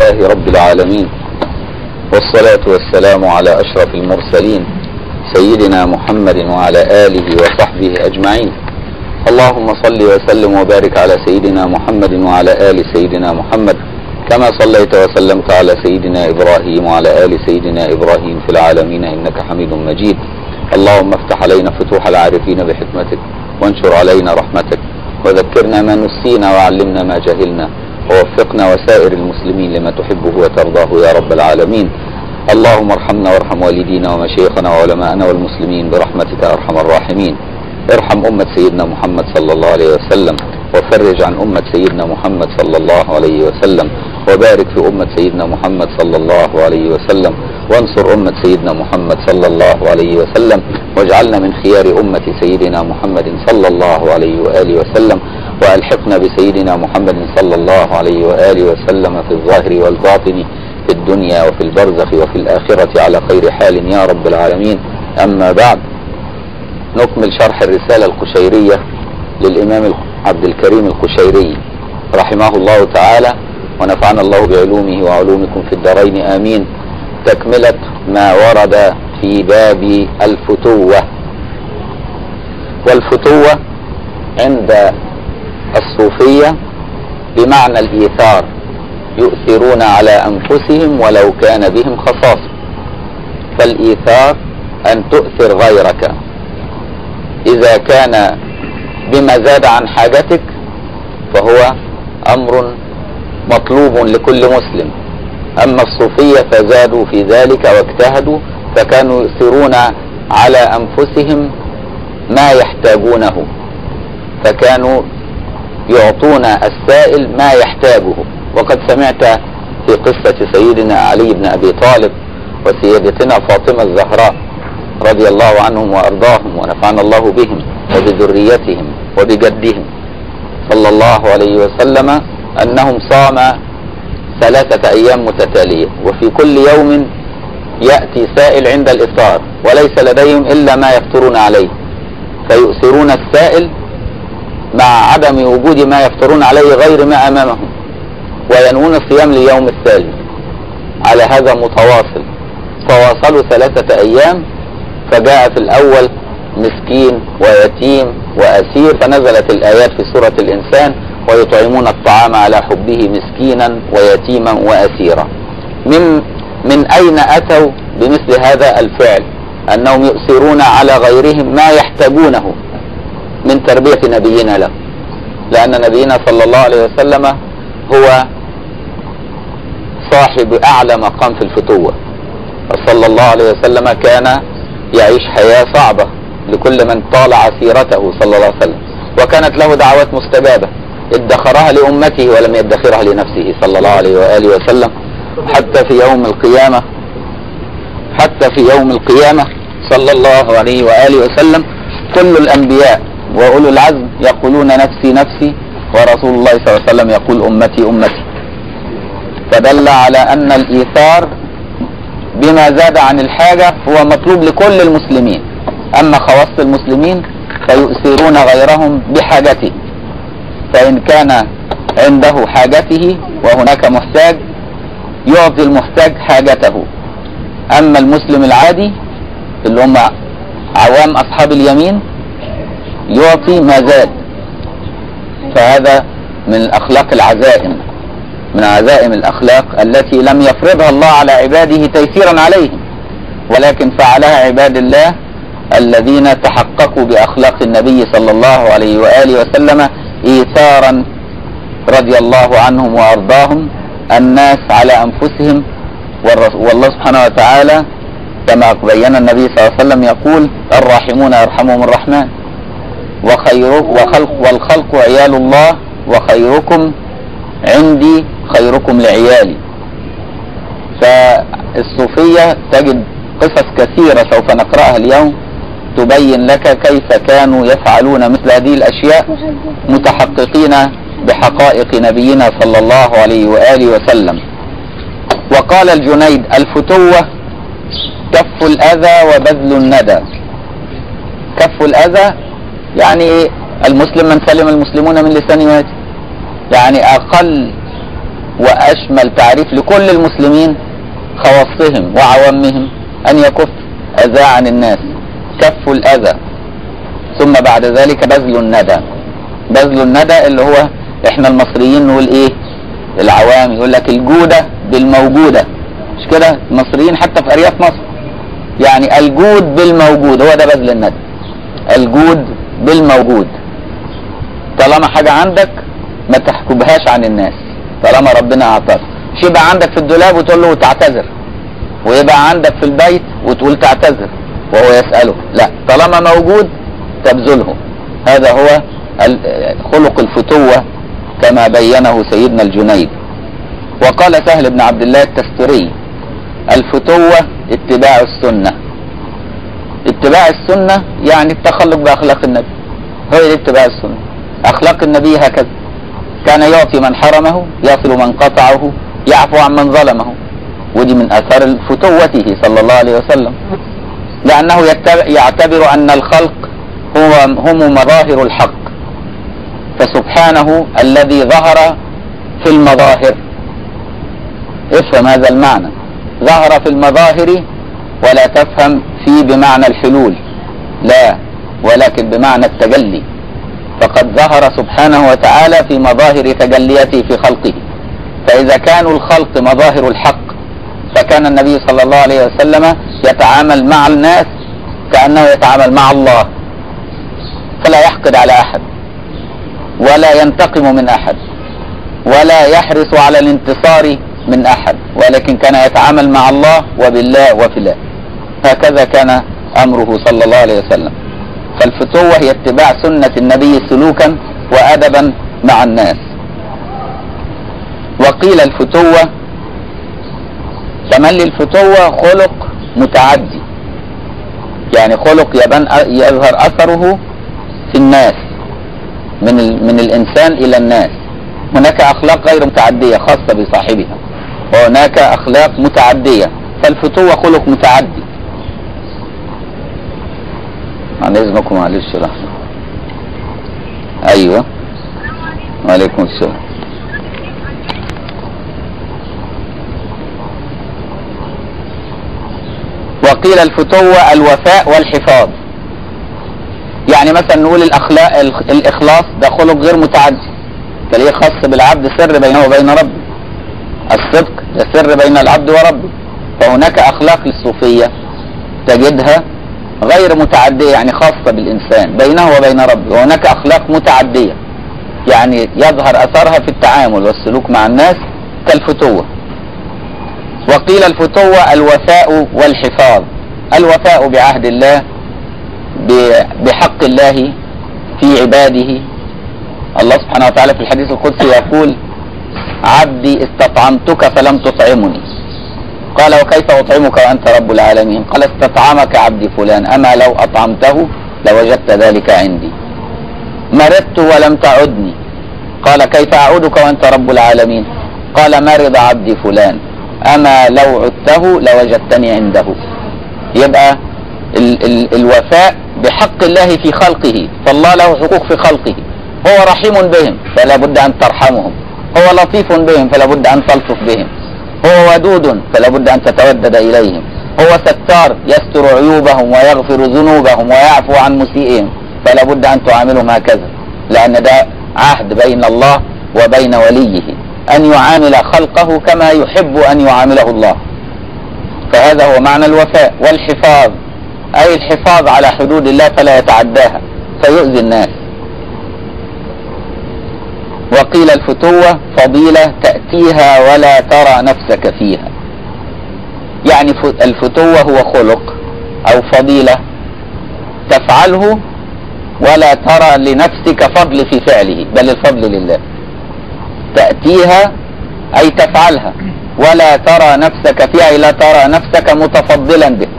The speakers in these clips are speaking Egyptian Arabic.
لله رب العالمين والصلاة والسلام على أشرف المرسلين سيدنا محمد وعلى آله وصحبه أجمعين اللهم صل وسلم وبارك على سيدنا محمد وعلى آل سيدنا محمد كما صليت وسلمت على سيدنا إبراهيم وعلى آل سيدنا إبراهيم في العالمين إنك حميد مجيد اللهم افتح علينا فتوح العارفين بحكمتك وانشر علينا رحمتك وذكرنا ما نسينا وعلمنا ما جهلنا ووفقنا وسائر المسلمين لما تحبه وترضاه يا رب العالمين اللهم ارحمنا وارحم والدينا ومشايخنا وعلماءنا والمسلمين برحمتك ارحم الراحمين ارحم أمة سيدنا محمد صلى الله عليه وسلم وفرج عن أمة سيدنا محمد صلى الله عليه وسلم وبارك في أمة سيدنا محمد صلى الله عليه وسلم وانصر أمة سيدنا محمد صلى الله عليه وسلم واجعلنا من خيار أمة سيدنا محمد صلى الله عليه وآله وسلم وألحقنا بسيدنا محمد صلى الله عليه وآله وسلم في الظاهر والباطن في الدنيا وفي البرزخ وفي الآخرة على خير حال يا رب العالمين أما بعد نكمل شرح الرسالة القشيرية للإمام عبد الكريم القشيري رحمه الله تعالى ونفعنا الله بعلومه وعلومكم في الدارين آمين تكملة ما ورد في باب الفتوة والفتوة عند الصوفية بمعنى الإيثار يؤثرون على أنفسهم ولو كان بهم خصاصة فالإيثار أن تؤثر غيرك إذا كان بما زاد عن حاجتك فهو أمر مطلوب لكل مسلم أما الصوفية فزادوا في ذلك واجتهدوا فكانوا يؤثرون على أنفسهم ما يحتاجونه فكانوا يعطون السائل ما يحتاجه وقد سمعت في قصة سيدنا علي بن أبي طالب وسيدتنا فاطمة الزهراء رضي الله عنهم وأرضاهم ونفعنا الله بهم وبذريتهم وبجدهم صلى الله عليه وسلم أنهم صام ثلاثة أيام متتالية وفي كل يوم يأتي سائل عند الإفطار وليس لديهم إلا ما يفطرون عليه فيؤثرون السائل مع عدم وجود ما يفطرون عليه غير ما أمامهم وينوون الصيام ليوم الثالث على هذا متواصل فواصلوا ثلاثة أيام فجاء في الأول مسكين ويتيم وأسير فنزلت الآيات في سورة الإنسان ويطعمون الطعام على حبه مسكينا ويتيما وأسيرا من من أين أتوا بمثل هذا الفعل أنهم يؤثرون على غيرهم ما يحتاجونه من تربية نبينا له لأن نبينا صلى الله عليه وسلم هو صاحب أعلى مقام في الفتوة صلى الله عليه وسلم كان يعيش حياة صعبة لكل من طال عسيرته صلى الله عليه وسلم وكانت له دعوات مستجابة ادخرها لأمته ولم يدخرها لنفسه صلى الله عليه وآله وسلم حتى في يوم القيامة حتى في يوم القيامة صلى الله عليه وآله وسلم كل الأنبياء وأولو العزم يقولون نفسي نفسي ورسول الله صلى الله عليه وسلم يقول أمتي أمتي فدل على أن الإيثار بما زاد عن الحاجة هو مطلوب لكل المسلمين أما خواص المسلمين فيؤثرون غيرهم بحاجته فإن كان عنده حاجته وهناك محتاج يعطي المحتاج حاجته أما المسلم العادي اللي هم عوام أصحاب اليمين يعطي ما زاد فهذا من الأخلاق العزائم من عزائم الأخلاق التي لم يفرضها الله على عباده تيسيرا عليهم ولكن فعلها عباد الله الذين تحققوا بأخلاق النبي صلى الله عليه وآله وسلم إيثارا رضي الله عنهم وأرضاهم الناس على أنفسهم والله سبحانه وتعالى كما بين النبي صلى الله عليه وسلم يقول الراحمون يرحمهم الرحمن وخير وخلق والخلق عيال الله وخيركم عندي خيركم لعيالي فالصوفية تجد قصص كثيرة سوف نقرأها اليوم تبين لك كيف كانوا يفعلون مثل هذه الأشياء متحققين بحقائق نبينا صلى الله عليه وآله وسلم وقال الجنيد الفتوة كف الأذى وبذل الندى كف الأذى يعني إيه المسلم من سلم المسلمون من لسان يده يعني أقل واشمل تعريف لكل المسلمين خواصهم وعوامهم ان يكف اذى عن الناس كف الاذى ثم بعد ذلك بذل الندى بذل الندى اللي هو احنا المصريين نقول ايه العوام يقول لك الجودة بالموجودة مش كده المصريين حتى في ارياف مصر يعني الجود بالموجود هو ده بذل الندى الجود بالموجود طالما حاجة عندك ما تحكبهاش عن الناس طالما ربنا اعطاك مش يبقى عندك في الدولاب وتقول له تعتذر ويبقى عندك في البيت وتقول تعتذر وهو يسأله لا طالما موجود تبذله هذا هو خلق الفتوة كما بينه سيدنا الجنيد وقال سهل بن عبد الله التستري الفتوة اتباع السنة اتباع السنة يعني التخلق بأخلاق النبي هو ده اتباع السنة أخلاق النبي هكذا كان يعطي من حرمه يصل من قطعه يعفو عن من ظلمه ودي من أثار فتوته صلى الله عليه وسلم لأنه يعتبر أن الخلق هو هم مظاهر الحق فسبحانه الذي ظهر في المظاهر افهم هذا المعنى ظهر في المظاهر ولا تفهم في بمعنى الحلول لا ولكن بمعنى التجلي فقد ظهر سبحانه وتعالى في مظاهر تجليته في خلقه فإذا كانوا الخلق مظاهر الحق فكان النبي صلى الله عليه وسلم يتعامل مع الناس كأنه يتعامل مع الله فلا يحقد على أحد ولا ينتقم من أحد ولا يحرص على الانتصار من أحد ولكن كان يتعامل مع الله وبالله وفي الله هكذا كان أمره صلى الله عليه وسلم فالفتوة هي اتباع سنة النبي سلوكا وأدبا مع الناس وقيل الفتوة تملي الفتوة خلق متعدي يعني خلق يبان يظهر أثره في الناس من من الإنسان إلى الناس هناك أخلاق غير متعدية خاصة بصاحبها وهناك أخلاق متعدية فالفتوة خلق متعدي عن إذنكم معلش لحظة أيوه وعليكم السلام وقيل الفتوة الوفاء والحفاظ يعني مثلا نقول الأخلاق الإخلاص ده خلق غير متعدي تلاقيه خاص بالعبد سر بينه وبين ربه الصدق ده سر بين العبد وربه فهناك أخلاق للصوفية تجدها غير متعدية يعني خاصة بالإنسان بينه وبين ربه وهناك أخلاق متعدية يعني يظهر أثرها في التعامل والسلوك مع الناس كالفتوة وقيل الفتوة الوفاء والحفاظ الوفاء بعهد الله بحق الله في عباده الله سبحانه وتعالى في الحديث القدسي يقول عبدي استطعمتك فلم تطعمني قال وكيف أطعمك وأنت رب العالمين قال استطعمك عبدي فلان أما لو أطعمته لوجدت ذلك عندي مرضت ولم تعدني قال كيف أعودك وأنت رب العالمين قال مرض عبدي فلان أما لو عدته لوجدتني عنده يبقى ال ال الوفاء بحق الله في خلقه فالله له حقوق في خلقه هو رحيم بهم فلا بد أن ترحمهم هو لطيف بهم فلا بد أن تلطف بهم هو ودود فلا بد أن تتودد إليهم هو ستار يستر عيوبهم ويغفر ذنوبهم ويعفو عن مسيئهم فلا بد أن تعاملهم هكذا لأن ده عهد بين الله وبين وليه أن يعامل خلقه كما يحب أن يعامله الله فهذا هو معنى الوفاء والحفاظ أي الحفاظ على حدود الله فلا يتعداها فيؤذي الناس وقيل الفتوة فضيلة تأتيها ولا ترى نفسك فيها يعني الفتوة هو خلق أو فضيلة تفعله ولا ترى لنفسك فضل في فعله بل الفضل لله تأتيها أي تفعلها ولا ترى نفسك فيها أي لا ترى نفسك متفضلا به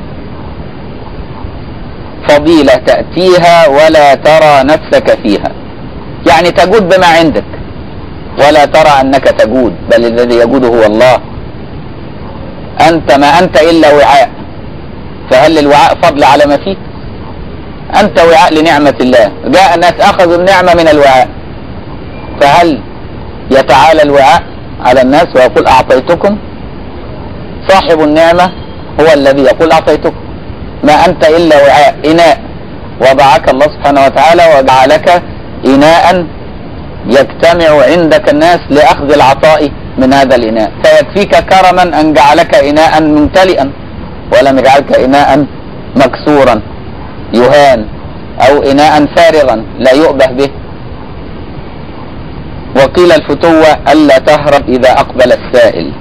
فضيلة تأتيها ولا ترى نفسك فيها يعني تجود بما عندك ولا ترى أنك تجود بل الذي يجود هو الله أنت ما أنت إلا وعاء فهل الوعاء فضل على ما فيك أنت وعاء لنعمة الله جاء الناس أخذوا النعمة من الوعاء فهل يتعالى الوعاء على الناس ويقول أعطيتكم صاحب النعمة هو الذي يقول أعطيتكم ما أنت إلا وعاء إناء وضعك الله سبحانه وتعالى وجعلك إناء يجتمع عندك الناس لأخذ العطاء من هذا الإناء فيكفيك كرما أن جعلك إناء ممتلئا ولم يجعلك إناء مكسورا يهان أو إناء فارغا لا يؤبه به وقيل الفتوة ألا تهرب إذا أقبل السائل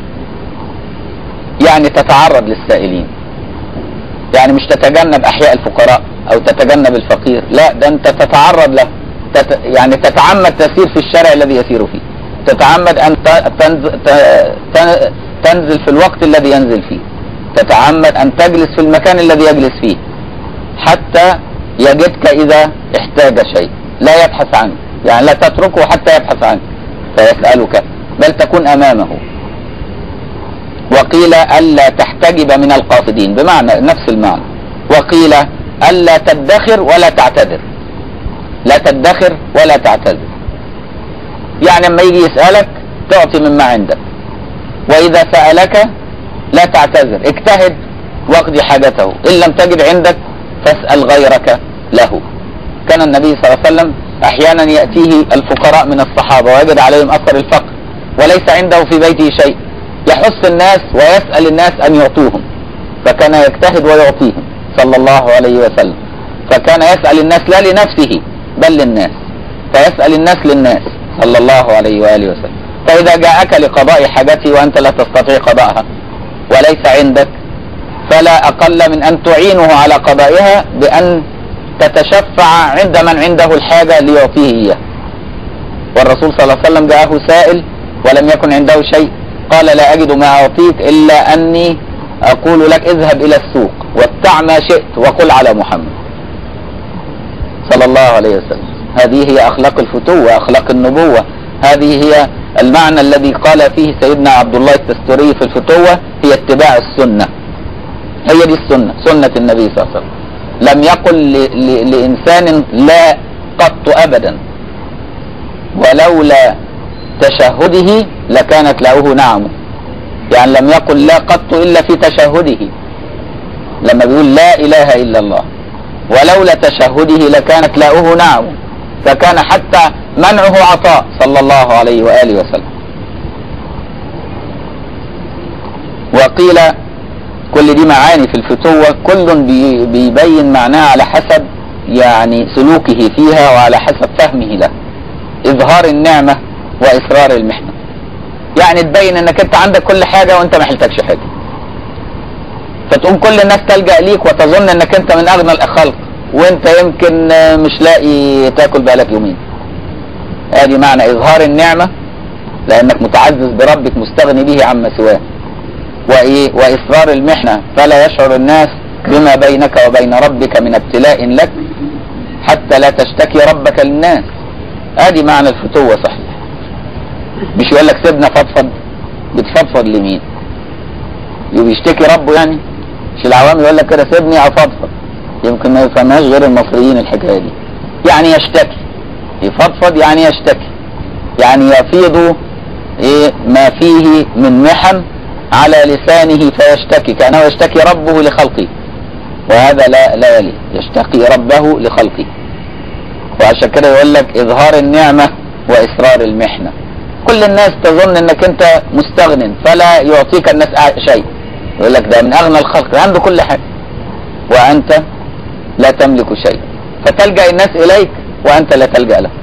يعني تتعرض للسائلين يعني مش تتجنب أحياء الفقراء أو تتجنب الفقير لا ده أنت تتعرض له تت يعني تتعمد تسير في الشارع الذي يسير فيه تتعمد أن تنزل, تنزل في الوقت الذي ينزل فيه تتعمد أن تجلس في المكان الذي يجلس فيه حتى يجدك إذا احتاج شيء لا يبحث عنك يعني لا تتركه حتى يبحث عنك فيسألك بل تكون أمامه وقيل ألا تحتجب من القاصدين بمعنى نفس المعنى وقيل ألا تدخر ولا تعتذر لا تدخر ولا تعتذر يعني لما يجي يسألك تعطي مما عندك وإذا سألك لا تعتذر اجتهد واقضي حاجته إن لم تجد عندك فاسأل غيرك له كان النبي صلى الله عليه وسلم أحيانا يأتيه الفقراء من الصحابة ويجد عليهم أثر الفقر وليس عنده في بيته شيء يحث الناس ويسأل الناس أن يعطوهم فكان يجتهد ويعطيهم صلى الله عليه وسلم فكان يسأل الناس لا لنفسه بل للناس فيسأل الناس للناس صلى الله عليه وآله وسلم فإذا جاءك لقضاء حاجته وأنت لا تستطيع قضاءها وليس عندك فلا أقل من أن تعينه على قضائها بأن تتشفع عند من عنده الحاجة ليعطيه إياه والرسول صلى الله عليه وسلم جاءه سائل ولم يكن عنده شيء قال لا أجد ما أعطيك إلا أني أقول لك اذهب إلى السوق وابتع ما شئت وقل على محمد صلى الله عليه وسلم هذه هي أخلاق الفتوة أخلاق النبوة هذه هي المعنى الذي قال فيه سيدنا عبد الله التستوري في الفتوة هي اتباع السنة هي دي السنة سنة النبي صلى الله عليه وسلم لم يقل لإنسان لا قط أبدا ولولا تشهده لكانت له نعم يعني لم يقل لا قط إلا في تشهده لما بيقول لا إله إلا الله ولولا تشهده لكانت له نعم فكان حتى منعه عطاء صلى الله عليه وآله وسلم وقيل كل دي معاني في الفتوة كل بي بيبين معناها على حسب يعني سلوكه فيها وعلى حسب فهمه له إظهار النعمة وإسرار المحنة يعني تبين انك انت عندك كل حاجة وانت ما حلتكش حاجة فتقوم كل الناس تلجأ ليك وتظن انك انت من اغنى الخلق وانت يمكن مش لاقي تاكل بقالك يومين ادي معنى اظهار النعمة لانك متعزز بربك مستغني به عما سواه وايه واصرار المحنة فلا يشعر الناس بما بينك وبين ربك من ابتلاء لك حتى لا تشتكي ربك للناس ادي معنى الفتوة صحيح مش يقول لك سيبنا فضفض بتفضفض لمين بيشتكي ربه يعني مش العوام يقول لك كده سيبني افضفض يمكن ما يفهمهاش غير المصريين الحكايه دي يعني يشتكي يفضفض يعني يشتكي يعني يفيض ايه ما فيه من محن على لسانه فيشتكي كانه يشتكي ربه لخلقه وهذا لا لا يلي يشتكي ربه لخلقه وعشان كده يقول لك اظهار النعمه واصرار المحنه كل الناس تظن انك انت مستغن فلا يعطيك الناس شيء يقول لك ده من اغنى الخلق ده عنده كل حاجه وانت لا تملك شيء فتلجا الناس اليك وانت لا تلجا له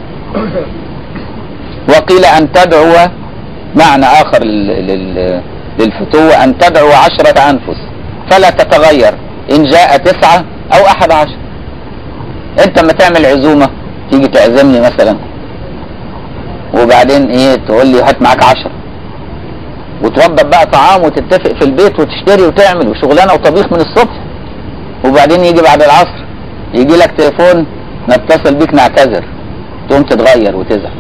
وقيل ان تدعو معنى اخر للفتوة ان تدعو عشرة انفس فلا تتغير ان جاء تسعة او احد عشر انت ما تعمل عزومة تيجي تعزمني مثلا وبعدين ايه تقول لي هات معاك عشرة وتوضب بقى طعام وتتفق في البيت وتشتري وتعمل وشغلانه وطبيخ من الصبح وبعدين يجي بعد العصر يجي لك تليفون نتصل بيك نعتذر تقوم تتغير وتزعل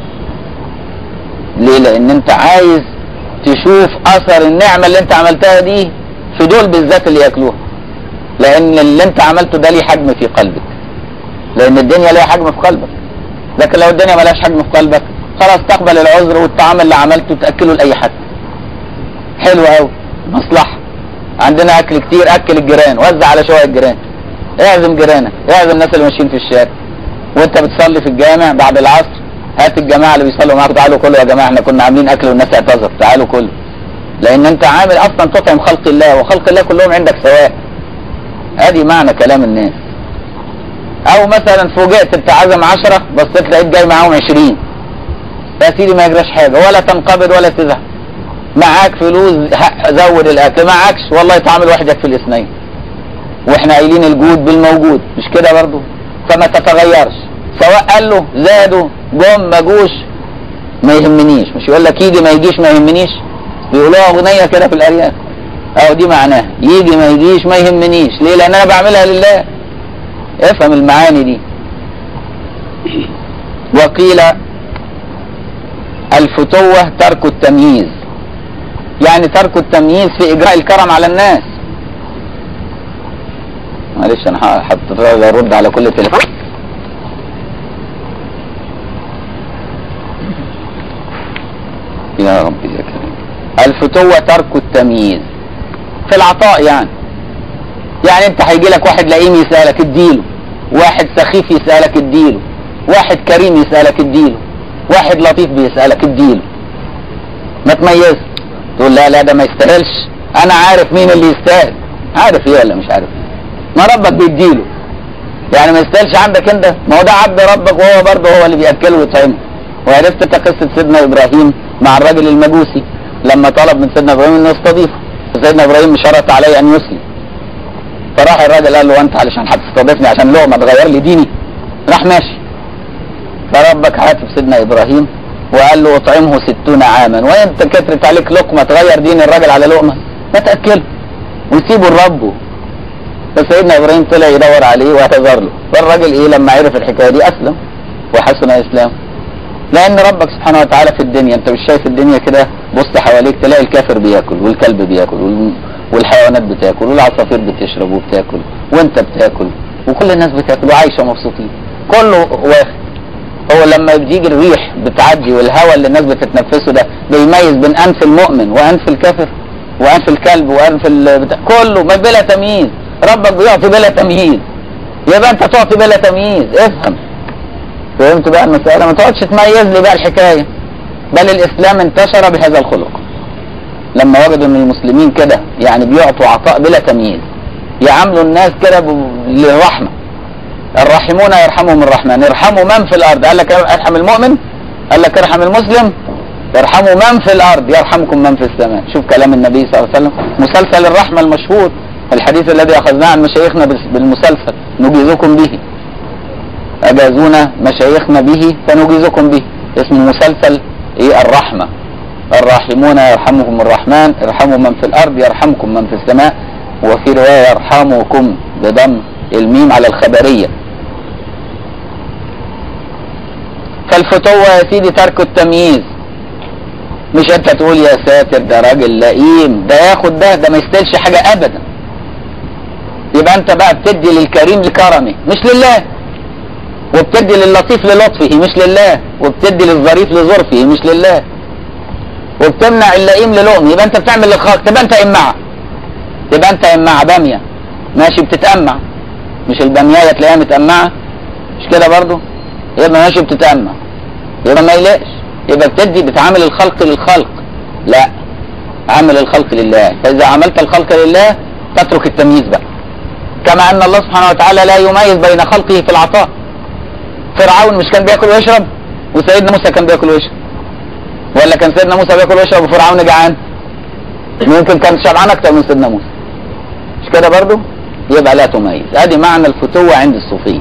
ليه لان انت عايز تشوف اثر النعمه اللي انت عملتها دي في دول بالذات اللي ياكلوها لان اللي انت عملته ده ليه حجم في قلبك لان الدنيا ليها حجم في قلبك لكن لو الدنيا ملهاش حجم في قلبك خلاص تقبل العذر والطعام اللي عملته تاكله لاي حد حلو قوي مصلحه عندنا اكل كتير اكل الجيران وزع على شويه الجيران اعزم جيرانك اعزم الناس اللي ماشيين في الشارع وانت بتصلي في الجامع بعد العصر هات الجماعه اللي بيصلوا معاك تعالوا كلوا يا جماعه احنا كنا عاملين اكل والناس اعتذرت تعالوا كلوا لان انت عامل اصلا تطعم خلق الله وخلق الله كلهم عندك سواء ادي معنى كلام الناس او مثلا فوجئت انت عزم عشرة بصيت لقيت جاي معاهم عشرين يا سيدي ما يجراش حاجه ولا تنقبض ولا تزعل معاك فلوس ه- زود الاكل معاكش والله تعامل وحدك في الاثنين واحنا قايلين الجود بالموجود مش كده برضو فما تتغيرش سواء قال له زادوا جم ما جوش ما يهمنيش مش يقول لك يجي ما يجيش ما يهمنيش بيقولوها اغنيه كده في الارياف اهو دي معناها يجي ما يجيش ما يهمنيش ليه لان انا بعملها لله افهم المعاني دي وقيل الفتوة ترك التمييز يعني ترك التمييز في اجراء الكرم على الناس معلش انا حط ارد على كل تليفون يا ربي يا كريم الفتوة ترك التمييز في العطاء يعني يعني انت هيجي لك واحد لئيم يسألك اديله واحد سخيف يسألك اديله واحد كريم يسألك اديله واحد لطيف بيسألك اديله ما تميز تقول لا لا ده ما يستاهلش انا عارف مين اللي يستاهل عارف ايه ولا مش عارف ما ربك بيديله يعني ما يستاهلش عندك انت ما هو ده عبد ربك وهو برضه هو اللي بياكله ويطعمه وعرفت انت قصه سيدنا ابراهيم مع الراجل المجوسي لما طلب من سيدنا ابراهيم انه يستضيفه سيدنا ابراهيم شرط عليه ان يسلم فراح الراجل قال له انت علشان هتستضيفني عشان لقمه تغير لي ديني راح ماشي فربك عاتب سيدنا ابراهيم وقال له اطعمه ستون عاما وانت كترت عليك لقمه تغير دين الراجل على لقمه ما تاكله وسيبه لربه فسيدنا ابراهيم طلع يدور عليه واعتذر له فالراجل ايه لما عرف الحكايه دي اسلم وحسن اسلامه لان ربك سبحانه وتعالى في الدنيا انت مش شايف الدنيا كده بص حواليك تلاقي الكافر بياكل والكلب بياكل وال- والحيوانات بتاكل والعصافير بتشرب وبتاكل وانت بتاكل وكل الناس بتاكل وعايشه مبسوطين كله واخد هو لما بتيجي الريح بتعدي والهواء اللي الناس بتتنفسه ده بيميز بين انف المؤمن وانف الكافر وانف الكلب وانف ال... بتاع كله ما بلا تمييز ربك بيعطي بلا تمييز يبقى انت تعطي بلا تمييز افهم فهمت بقى المسألة ما تقعدش تميز لي بقى الحكاية بل الإسلام انتشر بهذا الخلق لما وجدوا ان المسلمين كده يعني بيعطوا عطاء بلا تمييز يعاملوا الناس كده ب- للرحمة الراحمون يرحمهم الرحمن ارحموا من في الأرض قال لك ارحم المؤمن قال لك ارحم المسلم ارحموا من في الأرض يرحمكم من في السماء شوف كلام النبي صلى الله عليه وسلم مسلسل الرحمة المشهور الحديث الذي أخذناه عن مشايخنا بال- بالمسلسل نجيزكم به أجازونا مشايخنا به فنجيزكم به اسمه مسلسل ايه الرحمة الراحمون يرحمهم الرحمن ارحموا من في الأرض يرحمكم من في السماء وفي رواية يرحمكم بضم الميم على الخبرية فالفتوة يا سيدي ترك التمييز مش انت تقول يا ساتر ده راجل لئيم ده ياخد ده ده ما يستاهلش حاجة ابدا يبقى انت بقى بتدي للكريم لكرمه مش لله وبتدي للطيف للطفه مش لله وبتدي للظريف لظرفه مش لله وبتمنع اللئيم للؤم يبقى انت بتعمل للخلق تبقى انت امعة تبقى انت امعة بامية ماشي بتتأمع مش البامية تلاقيها متأمعة مش كده برضو يبقى ماشي بتتأمع يبقى ما يلاقش يبقى بتدي بتعامل الخلق للخلق لا عامل الخلق لله فإذا عملت الخلق لله تترك التمييز بقى كما أن الله سبحانه وتعالى لا يميز بين خلقه في العطاء فرعون مش كان بياكل ويشرب وسيدنا موسى كان بياكل ويشرب ولا كان سيدنا موسى بياكل ويشرب وفرعون جعان ممكن كان شبعان اكتر من سيدنا موسى مش كده برضو يبقى لا تميز ادي معنى الفتوة عند الصوفية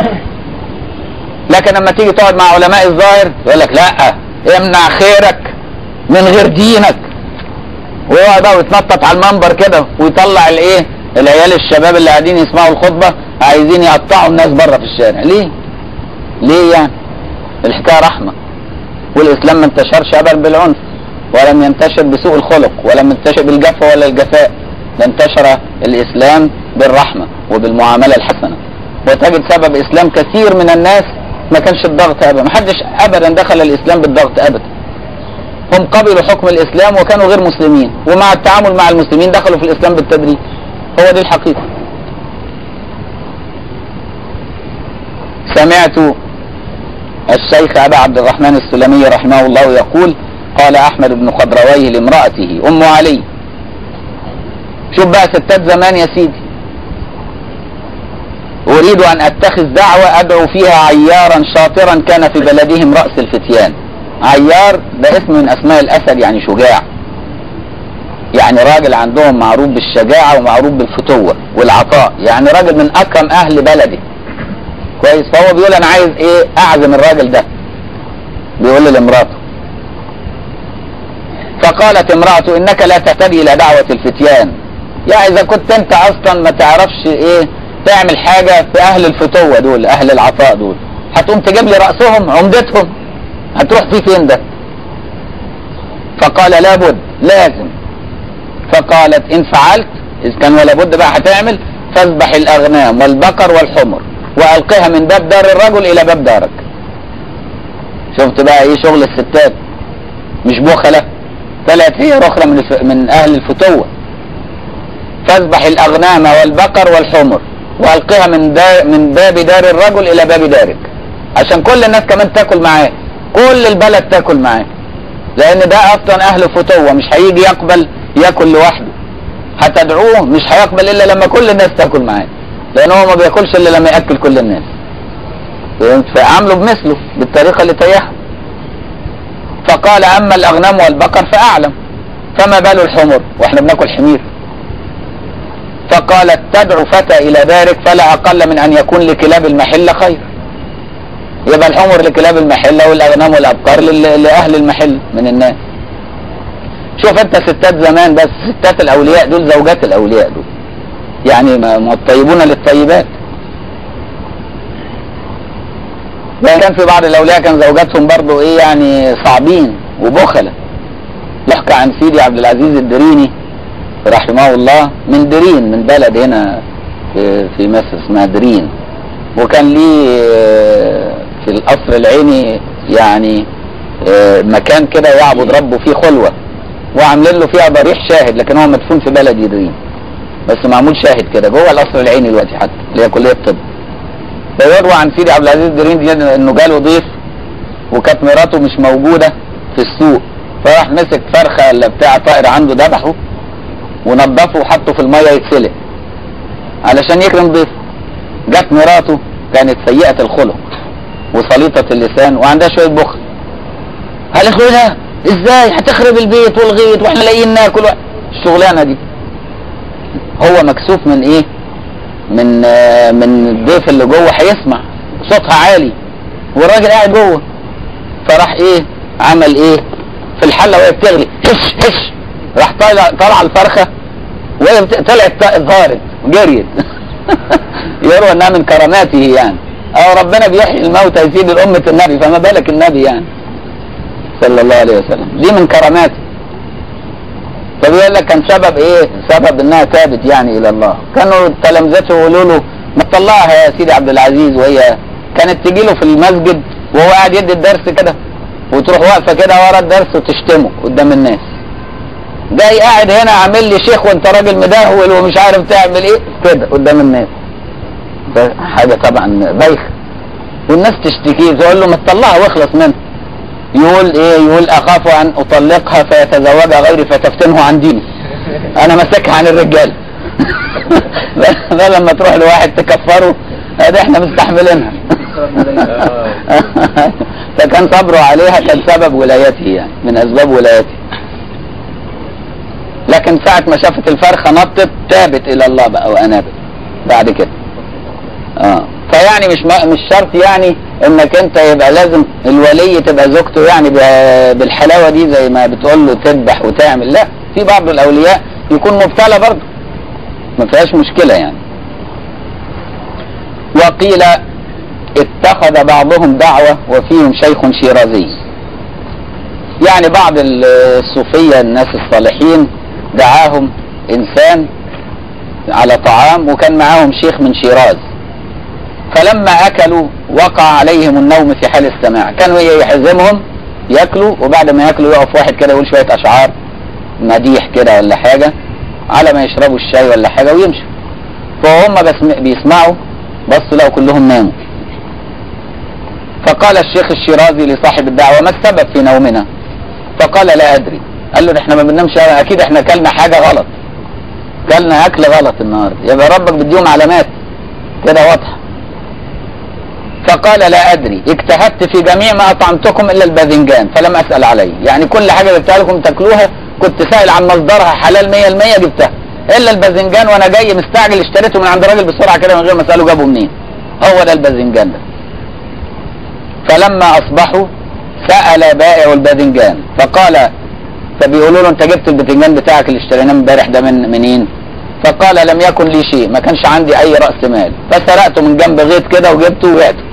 لكن لما تيجي تقعد مع علماء الظاهر يقول لك لا امنع خيرك من غير دينك ويقعد بقى ويتنطط على المنبر كده ويطلع الايه العيال الشباب اللي قاعدين يسمعوا الخطبة عايزين يقطعوا الناس بره في الشارع ليه ليه يعني الحكاية رحمة والإسلام ما انتشرش أبدا بالعنف ولم ينتشر بسوء الخلق ولم ينتشر بالجفا ولا الجفاء ده انتشر الإسلام بالرحمة وبالمعاملة الحسنة وتجد سبب إسلام كثير من الناس ما كانش الضغط ابدا ما حدش ابدا دخل الاسلام بالضغط ابدا هم قبلوا حكم الاسلام وكانوا غير مسلمين ومع التعامل مع المسلمين دخلوا في الاسلام بالتدريج هو دي الحقيقه سمعت الشيخ ابا عبد الرحمن السلمي رحمه الله يقول قال احمد بن خضرويه لامراته ام علي شوف بقى ستات زمان يا سيدي اريد ان اتخذ دعوة ادعو فيها عيارا شاطرا كان في بلدهم رأس الفتيان عيار ده اسم من اسماء الاسد يعني شجاع يعني راجل عندهم معروف بالشجاعة ومعروف بالفتوة والعطاء يعني راجل من اكرم اهل بلده كويس فهو بيقول انا عايز ايه اعزم الراجل ده بيقول لمراته فقالت امرأته انك لا تهتدي الى دعوة الفتيان يعني اذا كنت انت اصلا ما تعرفش ايه تعمل حاجة في اهل الفتوة دول اهل العطاء دول هتقوم تجيب لي رأسهم عمدتهم هتروح فيه فين ده فقال لابد لازم فقالت ان فعلت اذا كان ولا بد بقى هتعمل فاذبح الاغنام والبقر والحمر والقها من باب دار الرجل الى باب دارك شفت بقى ايه شغل الستات مش بخلة طلعت هي اخرى من الف... من اهل الفتوة فاذبح الاغنام والبقر والحمر والقها من دا... من باب دار الرجل الى باب دارك عشان كل الناس كمان تاكل معاه كل البلد تاكل معاه لان ده اصلا اهل فتوة مش هيجي يقبل ياكل لوحده هتدعوه مش هيقبل الا لما كل الناس تاكل معاه لان هو ما بياكلش الا لما ياكل كل الناس فعامله بمثله بالطريقه اللي تريحه فقال اما الاغنام والبقر فاعلم فما بال الحمر واحنا بناكل حمير فقالت تدعو فتى الى دارك فلا اقل من ان يكون لكلاب المحله خير يبقى الحمر لكلاب المحله والاغنام والابقار لاهل المحل من الناس شوف انت ستات زمان بس ستات الاولياء دول زوجات الاولياء دول يعني ما الطيبون للطيبات وكان في بعض الاولياء كان زوجاتهم برضو ايه يعني صعبين وبخلة يحكى عن سيدي عبد العزيز الدريني رحمه الله من درين من بلد هنا في, في مصر اسمها درين وكان ليه في القصر العيني يعني مكان كده يعبد ربه فيه خلوة وعاملين له فيها ضريح شاهد لكن هو مدفون في بلد درين بس معمول شاهد كده جوه القصر العيني دلوقتي حتى اللي هي كليه الطب فيروى عن سيدي عبد العزيز الدرين دي انه جاله ضيف وكانت مراته مش موجوده في السوق فراح مسك فرخه اللي بتاع طائر عنده ذبحه ونضفه وحطه في الميه يتسلق علشان يكرم ضيفه جت مراته كانت سيئه الخلق وسليطه اللسان وعندها شويه بخل قالت له لا ازاي هتخرب البيت والغيط واحنا لاقيين ناكل الشغلانه دي هو مكسوف من ايه من آه من الضيف اللي جوه هيسمع صوتها عالي والراجل قاعد جوه فراح ايه عمل ايه في الحله وهي بتغلي هش هش راح طالع طلع الفرخه وهي طلعت ظهرت جريت يروى انها من كراماته يعني او ربنا بيحيي الموتى يزيد الامه النبي فما بالك النبي يعني صلى الله عليه وسلم دي من كراماته فبيقول لك كان سبب ايه سبب انها تابت يعني الى الله كانوا تلامذته يقولوا له ما تطلعها يا سيدي عبد العزيز وهي كانت تجي له في المسجد وهو قاعد يدي الدرس كده وتروح واقفه كده ورا الدرس وتشتمه قدام الناس جاي قاعد هنا عامل لي شيخ وانت راجل مدهول ومش عارف تعمل ايه كده قدام الناس ده حاجه طبعا بايخه والناس تشتكيه تقول له ما تطلعها واخلص منها يقول ايه يقول اخاف ان اطلقها فيتزوجها غيري فتفتنه عن ديني انا ماسكها عن الرجال ده لما تروح لواحد تكفره ده احنا مستحملينها فكان صبره عليها كان سبب ولايته يعني من اسباب ولايته لكن ساعة ما شافت الفرخة نطت تابت الى الله بقى وانابت بعد كده اه فيعني مش مش شرط يعني انك انت يبقى لازم الولي تبقى زوجته يعني بالحلاوه دي زي ما بتقول له تذبح وتعمل لا في بعض الاولياء يكون مبتلى برضه ما فيهاش مشكله يعني وقيل اتخذ بعضهم دعوه وفيهم شيخ شيرازي يعني بعض الصوفيه الناس الصالحين دعاهم انسان على طعام وكان معاهم شيخ من شيراز فلما اكلوا وقع عليهم النوم في حال السماع كانوا يحزمهم ياكلوا وبعد ما ياكلوا يقف واحد كده يقول شويه اشعار مديح كده ولا حاجه على ما يشربوا الشاي ولا حاجه ويمشوا فهم بس بيسمعوا بصوا لقوا كلهم ناموا فقال الشيخ الشيرازي لصاحب الدعوه ما السبب في نومنا فقال لا ادري قال له احنا ما بننامش اكيد احنا اكلنا حاجه غلط كلنا اكل غلط النهارده يبقى ربك بديهم علامات كده واضحه فقال لا ادري اجتهدت في جميع ما اطعمتكم الا الباذنجان فلم اسال عليه يعني كل حاجه جبتها لكم تاكلوها كنت سائل عن مصدرها حلال 100% جبتها الا الباذنجان وانا جاي مستعجل اشتريته من عند راجل بسرعه كده من غير ما اساله جابه منين هو ده الباذنجان ده فلما اصبحوا سال بائع الباذنجان فقال فبيقولوا له انت جبت الباذنجان بتاعك اللي اشتريناه امبارح ده من منين فقال لم يكن لي شيء ما كانش عندي اي راس مال فسرقته من جنب غيط كده وجبته وبعته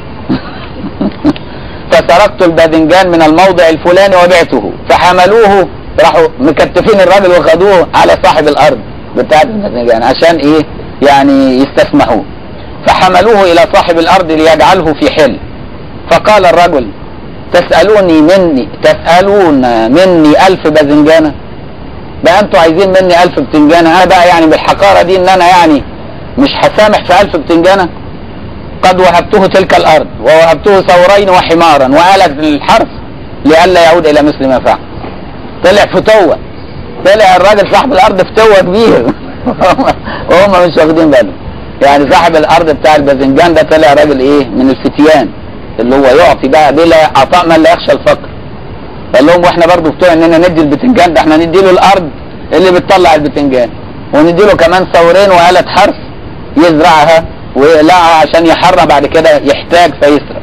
فسرقت الباذنجان من الموضع الفلاني وبعته فحملوه راحوا مكتفين الراجل وخدوه على صاحب الارض بتاعت الباذنجان عشان ايه يعني يستسمحوه فحملوه الى صاحب الارض ليجعله في حل فقال الرجل تسألوني مني تسألون مني ألف باذنجانة بقى انتوا عايزين مني ألف بتنجانة انا بقى يعني بالحقارة دي ان انا يعني مش هسامح في ألف بتنجانة قد وهبته تلك الأرض ووهبته ثورين وحمارا وآلة للحرث لئلا يعود إلى مثل ما فعل طلع فتوة طلع الراجل صاحب الأرض فتوة كبير وهم مش واخدين بالهم يعني صاحب الأرض بتاع الباذنجان ده طلع راجل إيه من الفتيان اللي هو يعطي بقى بلا عطاء من لا يخشى الفقر قال لهم واحنا برضو بتوع اننا ندي البتنجان ده احنا ندي له الارض اللي بتطلع البتنجان وندي له كمان ثورين وآلة حرث يزرعها ويقلعها عشان يحرى بعد كده يحتاج فيسرق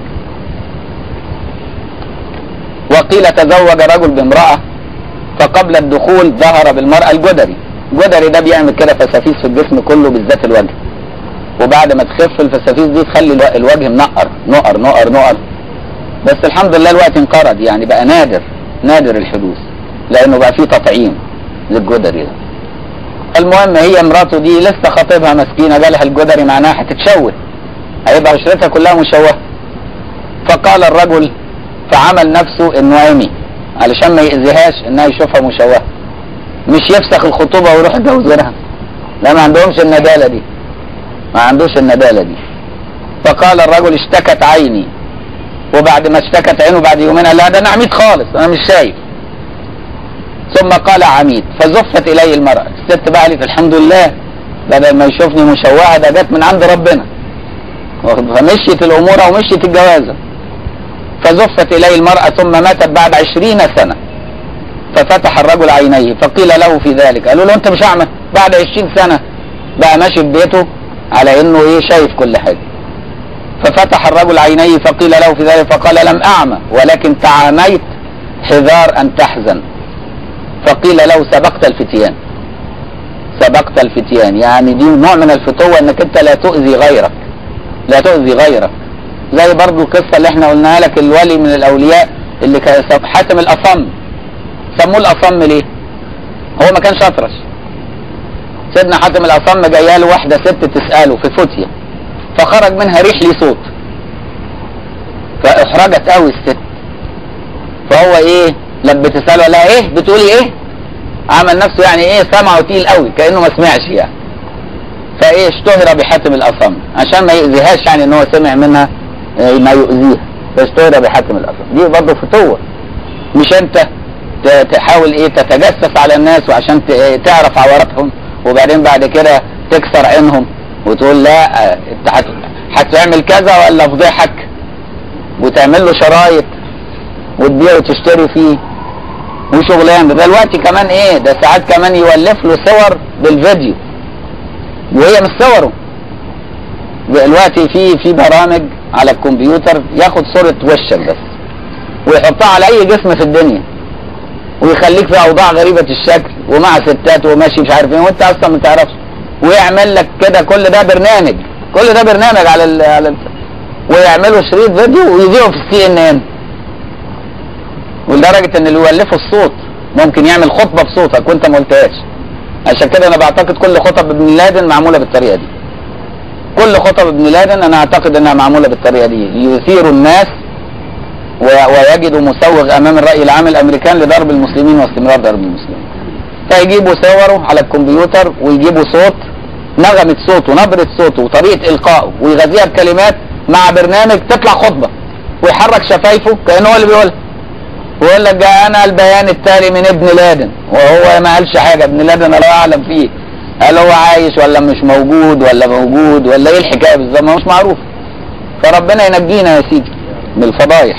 وقيل تزوج رجل بامرأة فقبل الدخول ظهر بالمرأة الجدري الجدري ده بيعمل كده فسافيس في الجسم كله بالذات الوجه وبعد ما تخف الفسافيس دي تخلي الوجه منقر نقر نقر نقر بس الحمد لله الوقت انقرض يعني بقى نادر نادر الحدوث لانه بقى فيه تطعيم للجدري ده المهم هي مراته دي لسه خطيبها مسكينه جالها الجدري معناها هتتشوه هيبقى بشرتها كلها مشوهه فقال الرجل فعمل نفسه انه عمي علشان ما يأذيهاش انها يشوفها مشوهه مش يفسخ الخطوبه ويروح يتجوز غيرها لا ما عندهمش النداله دي ما عندوش النداله دي فقال الرجل اشتكت عيني وبعد ما اشتكت عينه بعد يومين قال لا ده انا عميد خالص انا مش شايف ثم قال عميد فزفت الي المرأة الست بقى قالت الحمد لله بدل ما يشوفني مشوهة ده جت من عند ربنا فمشيت الامور ومشيت الجوازة فزفت الي المرأة ثم ماتت بعد عشرين سنة ففتح الرجل عينيه فقيل له في ذلك قالوا له انت مش اعمى بعد عشرين سنة بقى ماشي في بيته على انه ايه شايف كل حاجة ففتح الرجل عينيه فقيل له في ذلك فقال لم اعمى ولكن تعاميت حذار ان تحزن فقيل له سبقت الفتيان سبقت الفتيان يعني دي نوع من الفتوة انك انت لا تؤذي غيرك لا تؤذي غيرك زي برضو القصة اللي احنا قلناها لك الولي من الاولياء اللي كان حاتم الاصم سموه الاصم ليه هو ما كانش اطرش سيدنا حاتم الاصم جايه له واحدة ست تسأله في فتية فخرج منها ريح لي صوت فاحرجت قوي الست فهو ايه لما بتسأله لا ايه بتقولي ايه عمل نفسه يعني ايه سمعه تقيل قوي كأنه ما سمعش يعني فايه اشتهر بحاتم الاصم عشان ما يؤذيهاش يعني ان هو سمع منها اه ما يؤذيها فاشتهر بحاتم الاصم دي برضه فتوة مش انت تحاول ايه تتجسس على الناس وعشان تعرف عوراتهم وبعدين بعد كده تكسر عينهم وتقول لا انت هتعمل كذا ولا فضيحك وتعمل له شرايط وتبيع وتشتري فيه وشغلان ده دلوقتي كمان ايه ده ساعات كمان يولف له صور بالفيديو وهي مش صوره دلوقتي في في برامج على الكمبيوتر ياخد صورة وشك بس ويحطها على اي جسم في الدنيا ويخليك في اوضاع غريبة الشكل ومع ستات وماشي مش عارف ايه وانت اصلا ما تعرفش ويعمل لك كده كل ده برنامج كل ده برنامج على ال على ال ويعملوا شريط فيديو ويذيعوا في السي ان ان ولدرجة ان اللي يولفوا الصوت ممكن يعمل خطبة بصوتك وانت ما قلتهاش عشان كده انا بعتقد كل خطب ابن لادن معمولة بالطريقة دي كل خطب ابن لادن انا اعتقد انها معموله بالطريقه دي يثير الناس و- ويجدوا مسوغ امام الراي العام الامريكان لضرب المسلمين واستمرار ضرب المسلمين فيجيبوا صوره على الكمبيوتر ويجيبوا صوت نغمة صوته نبرة صوته وطريقة إلقائه ويغذيها بكلمات مع برنامج تطلع خطبة ويحرك شفايفه كأنه هو اللي بيقولها ويقول لك جاءنا البيان التالي من ابن لادن وهو ما قالش حاجة ابن لادن الله أعلم فيه هل هو عايش ولا مش موجود ولا موجود ولا ايه الحكاية بالظبط ما هوش معروف فربنا ينجينا يا سيدي من الفضايح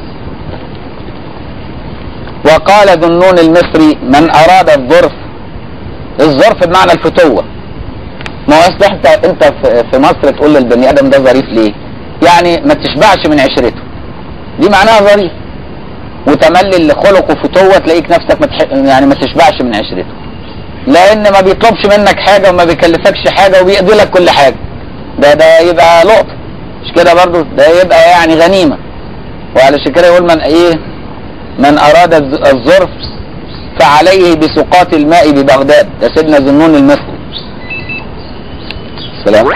وقال ذنون المصري من أراد الظرف الظرف بمعنى الفتوة ما هو أصل انت انت في- في مصر تقول للبني ادم ده ظريف ليه؟ يعني ما تشبعش من عشرته دي معناها ظريف وتملي اللي خلقه فتوة تلاقيك نفسك ما تح- يعني ما تشبعش من عشرته لان ما بيطلبش منك حاجة وما بيكلفكش حاجة وبيقضي لك كل حاجة ده ده يبقى لقطة مش كده برضو ده يبقى يعني غنيمة وعلشان كده يقول من ايه من اراد الز- الظرف فعليه بسقاط الماء ببغداد ده سيدنا ذنون المصري سلام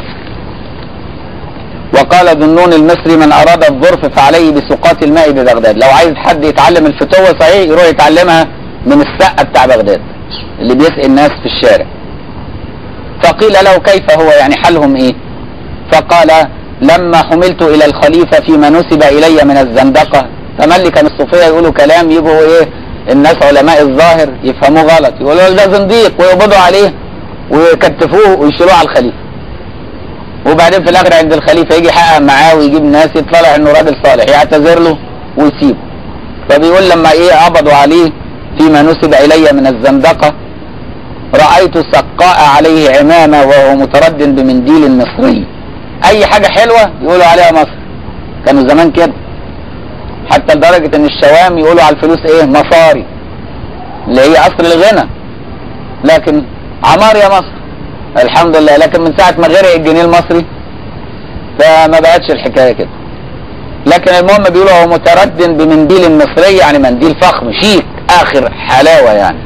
وقال ذنون المصري من اراد الظرف فعليه بسقاط الماء ببغداد لو عايز حد يتعلم الفتوة صحيح يروح يتعلمها من السقة بتاع بغداد اللي بيسقي الناس في الشارع فقيل له كيف هو يعني حالهم ايه فقال لما حملت الى الخليفة فيما نسب الي من الزندقة تملي كان الصوفية يقولوا كلام يجوا ايه الناس علماء الظاهر يفهموه غلط يقولوا ده زنديق ويقبضوا عليه ويكتفوه ويشيلوه على الخليفة وبعدين في الاخر عند الخليفة يجي يحقق معاه ويجيب ناس يطلع انه راجل صالح يعتذر له ويسيبه فبيقول لما ايه قبضوا عليه فيما نسب الي من الزندقة رأيت سقاء عليه عمامة وهو مترد بمنديل مصري اي حاجة حلوة يقولوا عليها مصر كانوا زمان كده حتى لدرجة ان الشوام يقولوا على الفلوس ايه مصاري اللي هي اصل الغنى لكن عمار يا مصر الحمد لله لكن من ساعة ما غرق الجنيه المصري فما بقتش الحكاية كده لكن المهم بيقولوا هو مترد بمنديل مصري يعني منديل فخم شيك اخر حلاوة يعني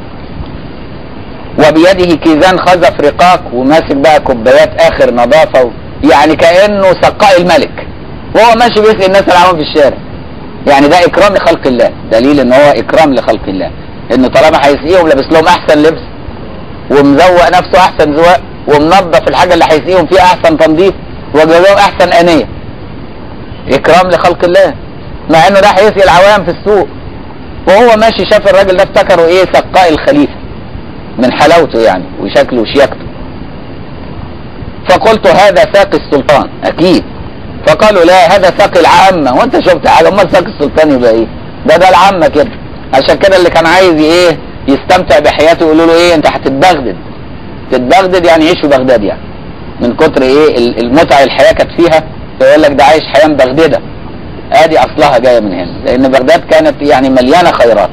وبيده كيزان خزف رقاق وماسك بقى كوبايات اخر نظافة و... يعني كأنه سقاء الملك وهو ماشي بيسقي الناس العوام في الشارع يعني ده اكرام لخلق الله دليل ان هو اكرام لخلق الله انه طالما هيسقيهم لابس لهم احسن لبس ومزوق نفسه احسن زواق ومنظف الحاجه اللي هيسقيهم فيها احسن تنظيف وجايبهم احسن انيه اكرام لخلق الله مع انه ده هيسقي العوام في السوق وهو ماشي شاف الراجل ده افتكره ايه سقاء الخليفه من حلاوته يعني وشكله وشياكته فقلت هذا ساقي السلطان اكيد فقالوا لا هذا ساقي العامة وانت شفت حاجة امال ساقي السلطان يبقى ايه ده ده العامة كده عشان كده اللي كان عايز ايه يستمتع بحياته يقولوا له ايه انت هتتبغدد تتبغدد يعني يعيش في بغداد يعني من كتر ايه ال- المتعة الحياة كانت فيها فيقول لك ده عايش حياة مبغددة ادي اصلها جاية من هنا لان بغداد كانت يعني مليانة خيرات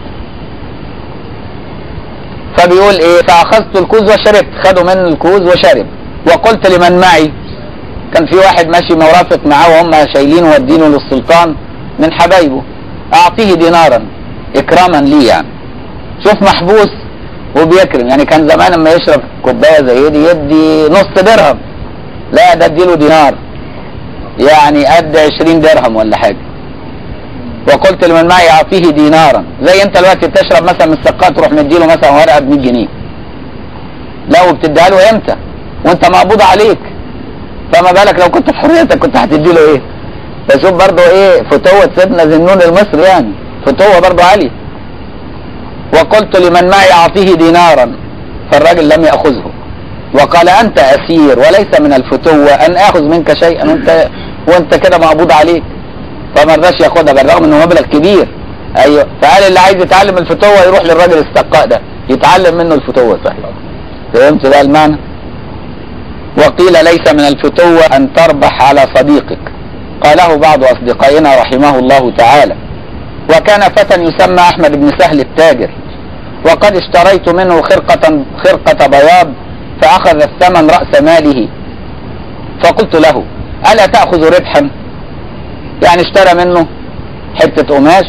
فبيقول ايه فاخذت الكوز وشربت خدوا مني الكوز وشرب وقلت لمن معي كان في واحد ماشي مرافق معاه وهم شايلينه ودينه للسلطان من حبايبه اعطيه دينارا اكراما لي يعني شوف محبوس وبيكرم يعني كان زمان لما يشرب كوبايه زي دي يدي نص درهم لا ده اديله دينار يعني قد 20 درهم ولا حاجه وقلت لمن معي اعطيه دينارا زي انت دلوقتي بتشرب مثلا من السقاط تروح مديله مثلا ورقه ب 100 جنيه لا وبتديها له امتى وانت مقبوض عليك فما بالك لو كنت في حريتك كنت هتدي له ايه فشوف برضه ايه فتوة سيدنا ذنون المصري يعني فتوة برضه عالية وقلت لمن معي اعطيه دينارا فالراجل لم يأخذه وقال انت اسير وليس من الفتوة ان اخذ منك شيئا وانت وانت كده مقبوض عليك فما رضاش ياخدها بالرغم انه مبلغ كبير ايوه فقال اللي عايز يتعلم الفتوة يروح للراجل السقاء ده يتعلم منه الفتوة صحيح فهمت بقى المعنى وقيل ليس من الفتوة أن تربح على صديقك قاله بعض أصدقائنا رحمه الله تعالى وكان فتى يسمى أحمد بن سهل التاجر وقد اشتريت منه خرقة, خرقة بياض فأخذ الثمن رأس ماله فقلت له ألا تأخذ ربحا يعني اشترى منه حتة قماش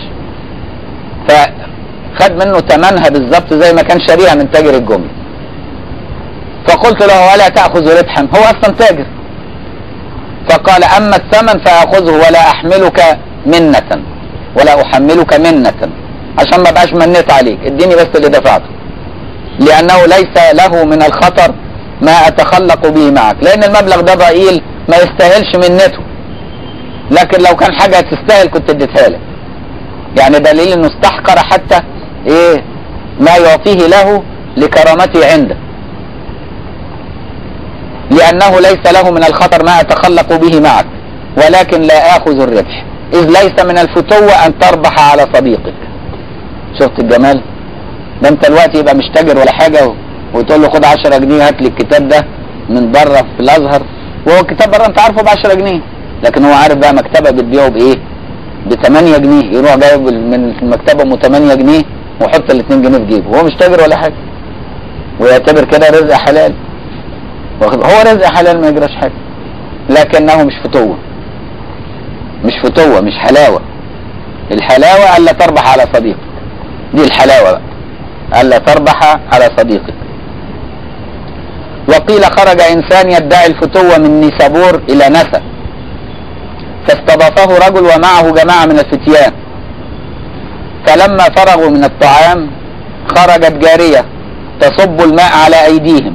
فخد منه ثمنها بالظبط زي ما كان شاريها من تاجر الجمله فقلت له ولا تأخذ ربحا هو أصلا تاجر فقال أما الثمن فأخذه ولا أحملك منة ولا أحملك منة عشان ما بقاش منيت عليك اديني بس اللي دفعته لأنه ليس له من الخطر ما أتخلق به معك لأن المبلغ ده ضئيل ما يستاهلش منته لكن لو كان حاجة تستاهل كنت اديتها لك يعني دليل انه استحقر حتى ايه ما يعطيه له لكرامته عنده لأنه ليس له من الخطر ما أتخلق به معك ولكن لا آخذ الربح إذ ليس من الفتوة أن تربح على صديقك شفت الجمال ده انت دلوقتي يبقى مش تاجر ولا حاجة و... وتقول له خد 10 جنيه هات لي الكتاب ده من بره في الازهر وهو الكتاب بره انت عارفه ب 10 جنيه لكن هو عارف بقى مكتبه بتبيعه بايه؟ ب 8 جنيه يروح جايب من المكتبه ام 8 جنيه ويحط ال 2 جنيه في جيبه هو مش تاجر ولا حاجه ويعتبر كده رزق حلال هو رزق حلال ما يجراش حاجه لكنه مش فتوه مش فتوه مش حلاوه الحلاوه الا تربح على صديقك دي الحلاوه بقى الا تربح على صديقك وقيل خرج انسان يدعي الفتوه من نيسابور الى نسا فاستضافه رجل ومعه جماعه من الفتيان فلما فرغوا من الطعام خرجت جاريه تصب الماء على ايديهم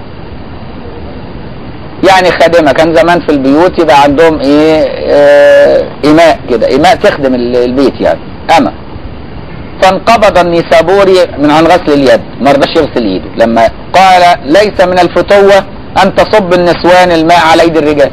يعني خادمه كان زمان في البيوت يبقى عندهم ايه اه اماء كده اماء تخدم البيت يعني اما فانقبض النيسابوري من عن غسل اليد ما رضاش يغسل ايده لما قال ليس من الفتوه ان تصب النسوان الماء على ايدي الرجال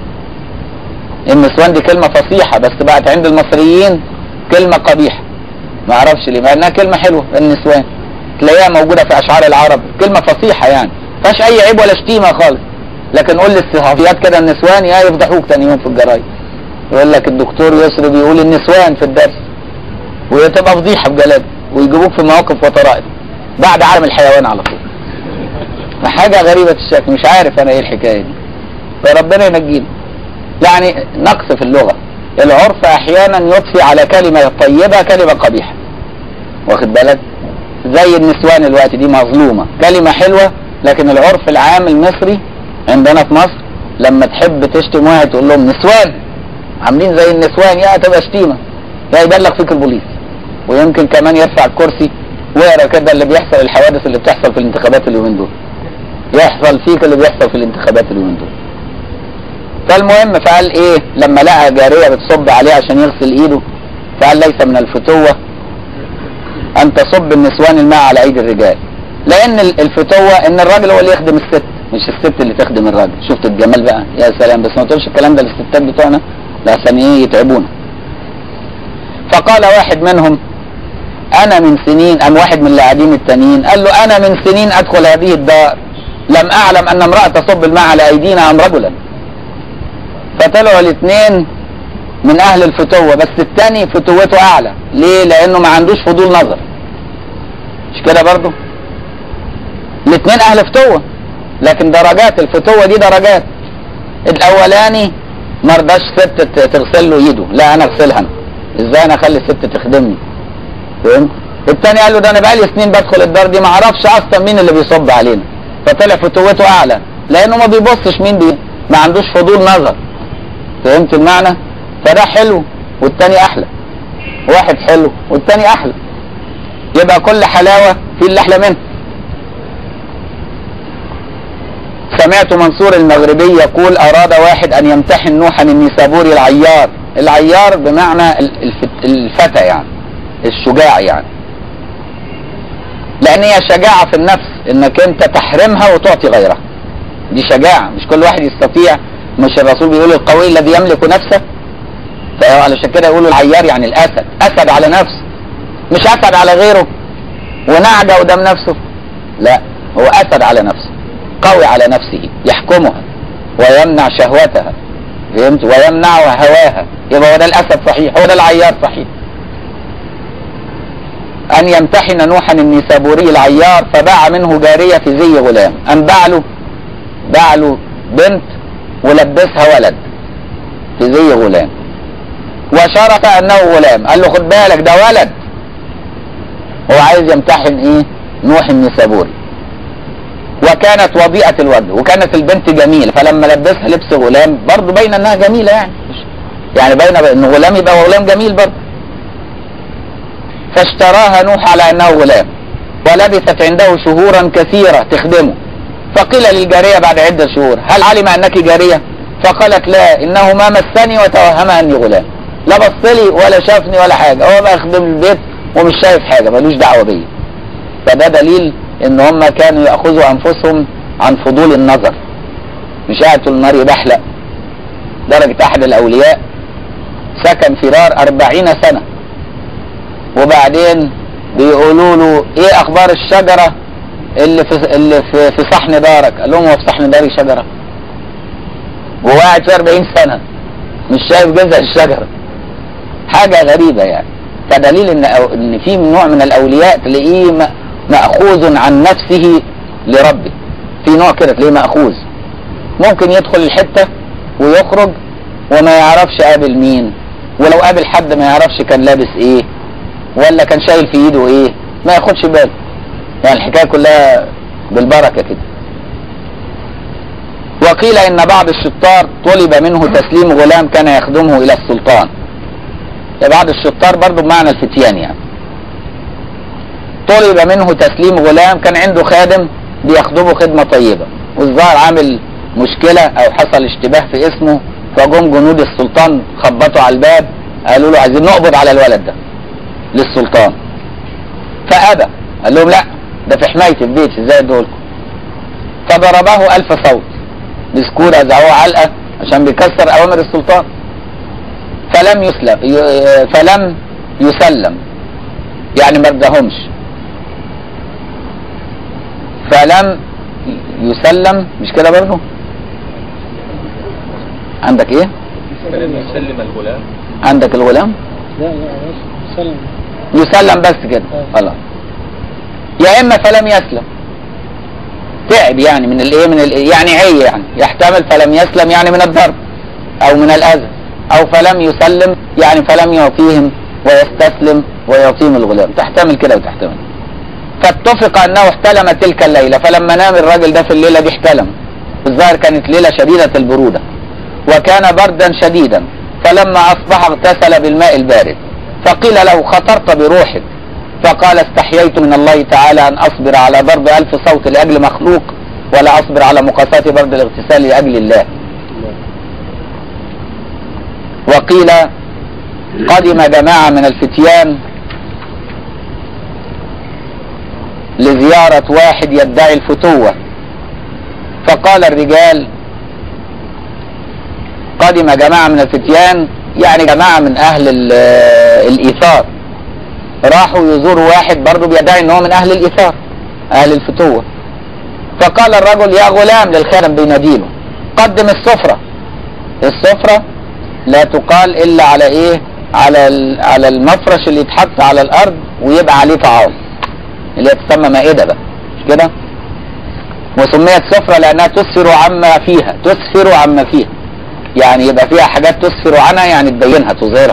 النسوان دي كلمه فصيحه بس بقت عند المصريين كلمه قبيحه ما اعرفش ليه مع انها كلمه حلوه النسوان تلاقيها موجوده في اشعار العرب كلمه فصيحه يعني ما فيهاش اي عيب ولا شتيمه خالص لكن قول للصحفيات كده النسوان يا يفضحوك تاني يوم في الجرايد يقول لك الدكتور يسري بيقول النسوان في الدرس وتبقى فضيحه بجلاد ويجيبوك في مواقف وطرائف بعد عالم الحيوان على طول فحاجه غريبه الشكل مش عارف انا ايه الحكايه دي فربنا ينجينا يعني نقص في اللغه العرف احيانا يضفي على كلمه طيبه كلمه قبيحه واخد بالك زي النسوان الوقت دي مظلومه كلمه حلوه لكن العرف العام المصري عندنا في مصر لما تحب تشتم واحد تقول لهم نسوان عاملين زي النسوان يا تبقى شتيمه يا يبلغ فيك البوليس ويمكن كمان يرفع الكرسي ويقرا كده اللي بيحصل الحوادث اللي بتحصل في الانتخابات اليومين دول يحصل فيك اللي بيحصل في الانتخابات اليومين دول فالمهم فقال ايه لما لقى جاريه بتصب عليه عشان يغسل ايده فقال ليس من الفتوه ان تصب النسوان الماء على ايدي الرجال لان الفتوه ان الراجل هو اللي يخدم الست مش الست اللي تخدم الراجل شفت الجمال بقى يا سلام بس ما تقولش الكلام ده للستات بتوعنا لحسن ايه يتعبونا فقال واحد منهم انا من سنين ام واحد من اللي قاعدين التانيين قال له انا من سنين ادخل هذه الدار لم اعلم ان امراه تصب الماء على ايدينا ام رجلا فطلعوا الاثنين من اهل الفتوه بس الثاني فتوته اعلى ليه لانه ما عندوش فضول نظر مش كده برضه الاثنين اهل فتوه لكن درجات الفتوه دي درجات الاولاني ما رضاش ست تغسل له ايده لا انا اغسلها انا ازاي انا اخلي الست تخدمني فهمت الثاني قال له ده انا بقالي سنين بدخل الدار دي ما اعرفش اصلا مين اللي بيصب علينا فطلع فتوته اعلى لانه ما بيبصش مين بي ما عندوش فضول نظر فهمت المعنى فده حلو والتاني احلى واحد حلو والتاني احلى يبقى كل حلاوه في اللي احلى منها سمعت منصور المغربي يقول اراد واحد ان يمتحن نوحا النيسابوري العيار العيار بمعنى الفتى يعني الشجاع يعني لان هي شجاعة في النفس انك انت تحرمها وتعطي غيرها دي شجاعة مش كل واحد يستطيع مش الرسول بيقول القوي الذي يملك نفسه فعلشان كده يقولوا العيار يعني الاسد اسد على نفسه مش اسد على غيره ونعجة قدام نفسه لا هو اسد على نفسه قوي على نفسه يحكمها ويمنع شهوتها فهمت ويمنع هواها يبقى هو ده الاسد صحيح هو ده العيار صحيح ان يمتحن نوحا النيسابوري العيار فباع منه جاريه في زي غلام ان باع له باع له بنت ولبسها ولد في زي غلام وشرط انه غلام قال له خد بالك ده ولد هو عايز يمتحن ايه نوح النيسابوري وكانت وضيئة الوجه وكانت البنت جميلة فلما لبسها لبس غلام برضه باين انها جميلة يعني يعني باين ان غلام يبقى غلام جميل برضه فاشتراها نوح على انه غلام ولبثت عنده شهورا كثيرة تخدمه فقيل للجارية بعد عدة شهور هل علم انك جارية فقالت لا انه ما مسني وتوهم اني غلام لا بص لي ولا شافني ولا حاجة هو بقى يخدم البيت ومش شايف حاجة ملوش دعوة بيا فده دليل ان هم كانوا ياخذوا انفسهم عن فضول النظر مش قاعد طول النهار يبحلق درجة احد الاولياء سكن فرار أربعين سنة وبعدين بيقولوا له ايه اخبار الشجرة اللي في اللي في, في صحن دارك قال لهم هو في صحن داري شجرة وهو قاعد في 40 سنة مش شايف جذع الشجرة حاجة غريبة يعني فدليل ان ان في نوع من الاولياء تلاقيه مأخوذ عن نفسه لربه في نوع كده تلاقيه مأخوذ ممكن يدخل الحتة ويخرج وما يعرفش قابل مين ولو قابل حد ما يعرفش كان لابس ايه ولا كان شايل في ايده ايه ما ياخدش باله يعني الحكاية كلها بالبركة كده وقيل ان بعض الشطار طلب منه تسليم غلام كان يخدمه الى السلطان بعض الشطار برضو بمعنى الفتيان يعني طلب منه تسليم غلام كان عنده خادم بيخدمه خدمة طيبة والظاهر عامل مشكلة او حصل اشتباه في اسمه فجم جنود السلطان خبطوا على الباب قالوا له عايزين نقبض على الولد ده للسلطان فأبى قال لهم لا ده في حماية البيت ازاي ادولكم فضربه ألف صوت مسكوه رزعوه علقة عشان بيكسر أوامر السلطان فلم يسلم فلم يسلم يعني ما اداهمش فلم يسلم مش كده برضه عندك ايه فلم يسلم الغلام عندك الغلام لا لا بس سلم يسلم بس كده خلاص يا اما فلم يسلم تعب يعني من الايه من ال يعني عي يعني يحتمل فلم يسلم يعني من الضرب او من الاذى او فلم يسلم يعني فلم يعطيهم ويستسلم ويعطيهم الغلام تحتمل كده وتحتمل فاتفق انه احتلم تلك الليلة فلما نام الراجل ده في الليلة دي احتلم الظاهر كانت ليلة شديدة البرودة وكان بردا شديدا فلما اصبح اغتسل بالماء البارد فقيل له خطرت بروحك فقال استحييت من الله تعالى ان اصبر على ضرب الف صوت لاجل مخلوق ولا اصبر على مقاساة برد الاغتسال لاجل الله وقيل قدم جماعة من الفتيان لزيارة واحد يدعي الفتوة فقال الرجال قدم جماعة من الفتيان يعني جماعة من أهل ال- الإيثار راحوا يزوروا واحد برضه بيدعي ان هو من أهل الإيثار أهل الفتوة فقال الرجل يا غلام للخادم بيناديله قدم السفرة السفرة لا تقال إلا على إيه على ال- على المفرش اللي يتحط على الأرض ويبقى عليه طعام اللي هي تسمى مائدة بقى مش كده وسميت سفرة لأنها تسفر عما فيها تسفر عما فيها يعني يبقى فيها حاجات تسفر عنها يعني تبينها تظهرها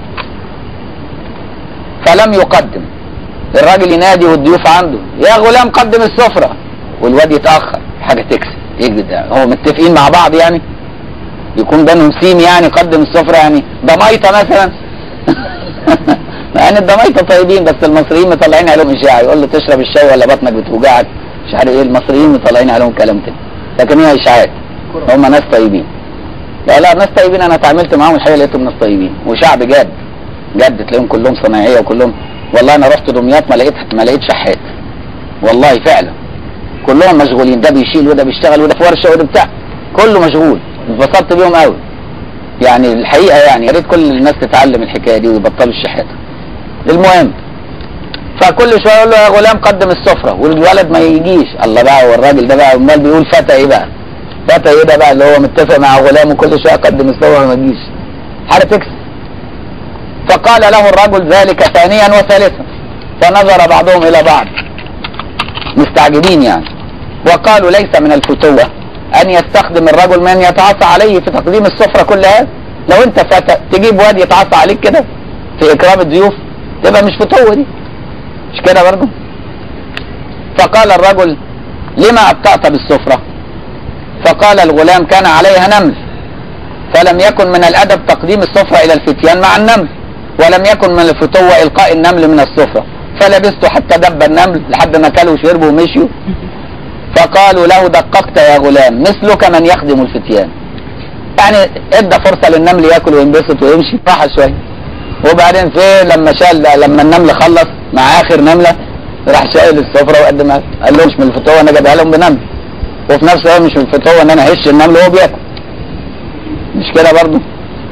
فلم يقدم الراجل ينادي والضيوف عنده يا غلام قدم السفرة والواد يتأخر حاجة تكسب يجد هو متفقين مع بعض يعني يكون بينهم سيم يعني قدم السفرة يعني ضمايطة مثلا مع ان الضمايطة طيبين بس المصريين مطلعين عليهم اشاعة يقول له تشرب الشاي ولا بطنك بتوجعك مش عارف ايه المصريين مطلعين عليهم كلام كده لكن هي اشاعات هم ناس طيبين لا لا ناس طيبين انا اتعاملت معاهم الحقيقه لقيتهم ناس طيبين وشعب جاد جد تلاقيهم كلهم صناعيه وكلهم والله انا رحت دمياط ما لقيت ما لقيت شحات والله فعلا كلهم مشغولين ده بيشيل وده بيشتغل وده في ورشه وده بتاع كله مشغول انبسطت بيهم قوي يعني الحقيقه يعني يا ريت كل الناس تتعلم الحكايه دي ويبطلوا الشحاته المهم فكل شويه يقول له يا غلام قدم السفره والولد ما يجيش الله بقى والراجل ده بقى امال بيقول فتى ايه بقى فتى ايه ده بقى اللي هو متفق مع غلامه كل شويه قدم السفره ما تجيش حاجه تكسب فقال له الرجل ذلك ثانيا وثالثا فنظر بعضهم الى بعض مستعجبين يعني وقالوا ليس من الفتوة ان يستخدم الرجل من يتعصى عليه في تقديم السفرة كلها لو انت فتى تجيب واد يتعصى عليك كده في اكرام الضيوف تبقى مش فتوة دي مش كده برضه فقال الرجل لما أبطأت بالسفرة فقال الغلام كان عليها نمل فلم يكن من الأدب تقديم السفرة إلى الفتيان مع النمل ولم يكن من الفتوة إلقاء النمل من السفرة فلبست حتى دب النمل لحد ما كلوا وشربوا ومشيوا فقالوا له دققت يا غلام مثلك من يخدم الفتيان يعني ادى فرصة للنمل ياكل وينبسط ويمشي راح شوية وبعدين في لما شال لما النمل خلص مع اخر نملة راح شايل السفرة وقدمها قال له مش من الفتوة انا جايبها لهم بنمل وفي نفس الوقت مش من الفتوة ان انا هش النمل وهو بياكل مش كده برضه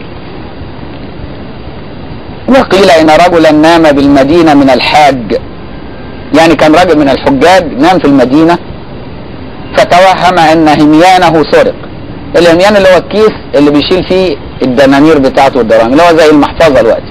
وقيل ان رجلا نام بالمدينة من الحاج يعني كان راجل من الحجاج نام في المدينة فتوهم ان هميانه سرق الهميان اللي هو الكيس اللي بيشيل فيه الدنانير بتاعته والدراهم اللي هو زي المحفظة دلوقتي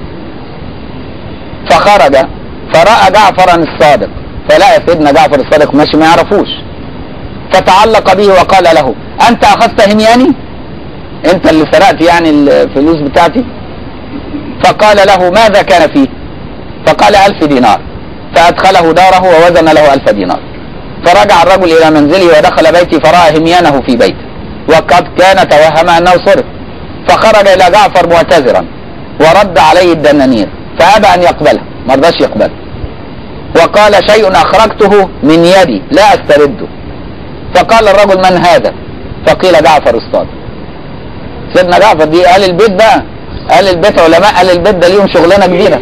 فخرج فرأى جعفرا الصادق فلقى سيدنا جعفر الصادق ماشي ما يعرفوش فتعلق به وقال له انت اخذت همياني انت اللي سرقت يعني الفلوس بتاعتي فقال له ماذا كان فيه فقال ألف دينار فأدخله داره ووزن له ألف دينار فرجع الرجل إلى منزله ودخل بيتي فرأى هميانه في بيته وقد كان توهم أنه سرق فخرج إلى جعفر معتذرا ورد عليه الدنانير فأبى أن يقبلها ما رضاش يقبلها وقال شيء أخرجته من يدي لا أسترده فقال الرجل من هذا فقيل جعفر الصادق سيدنا جعفر دي قال البيت بقى قال البيت علماء قال البيت ده ليهم شغلانه كبيره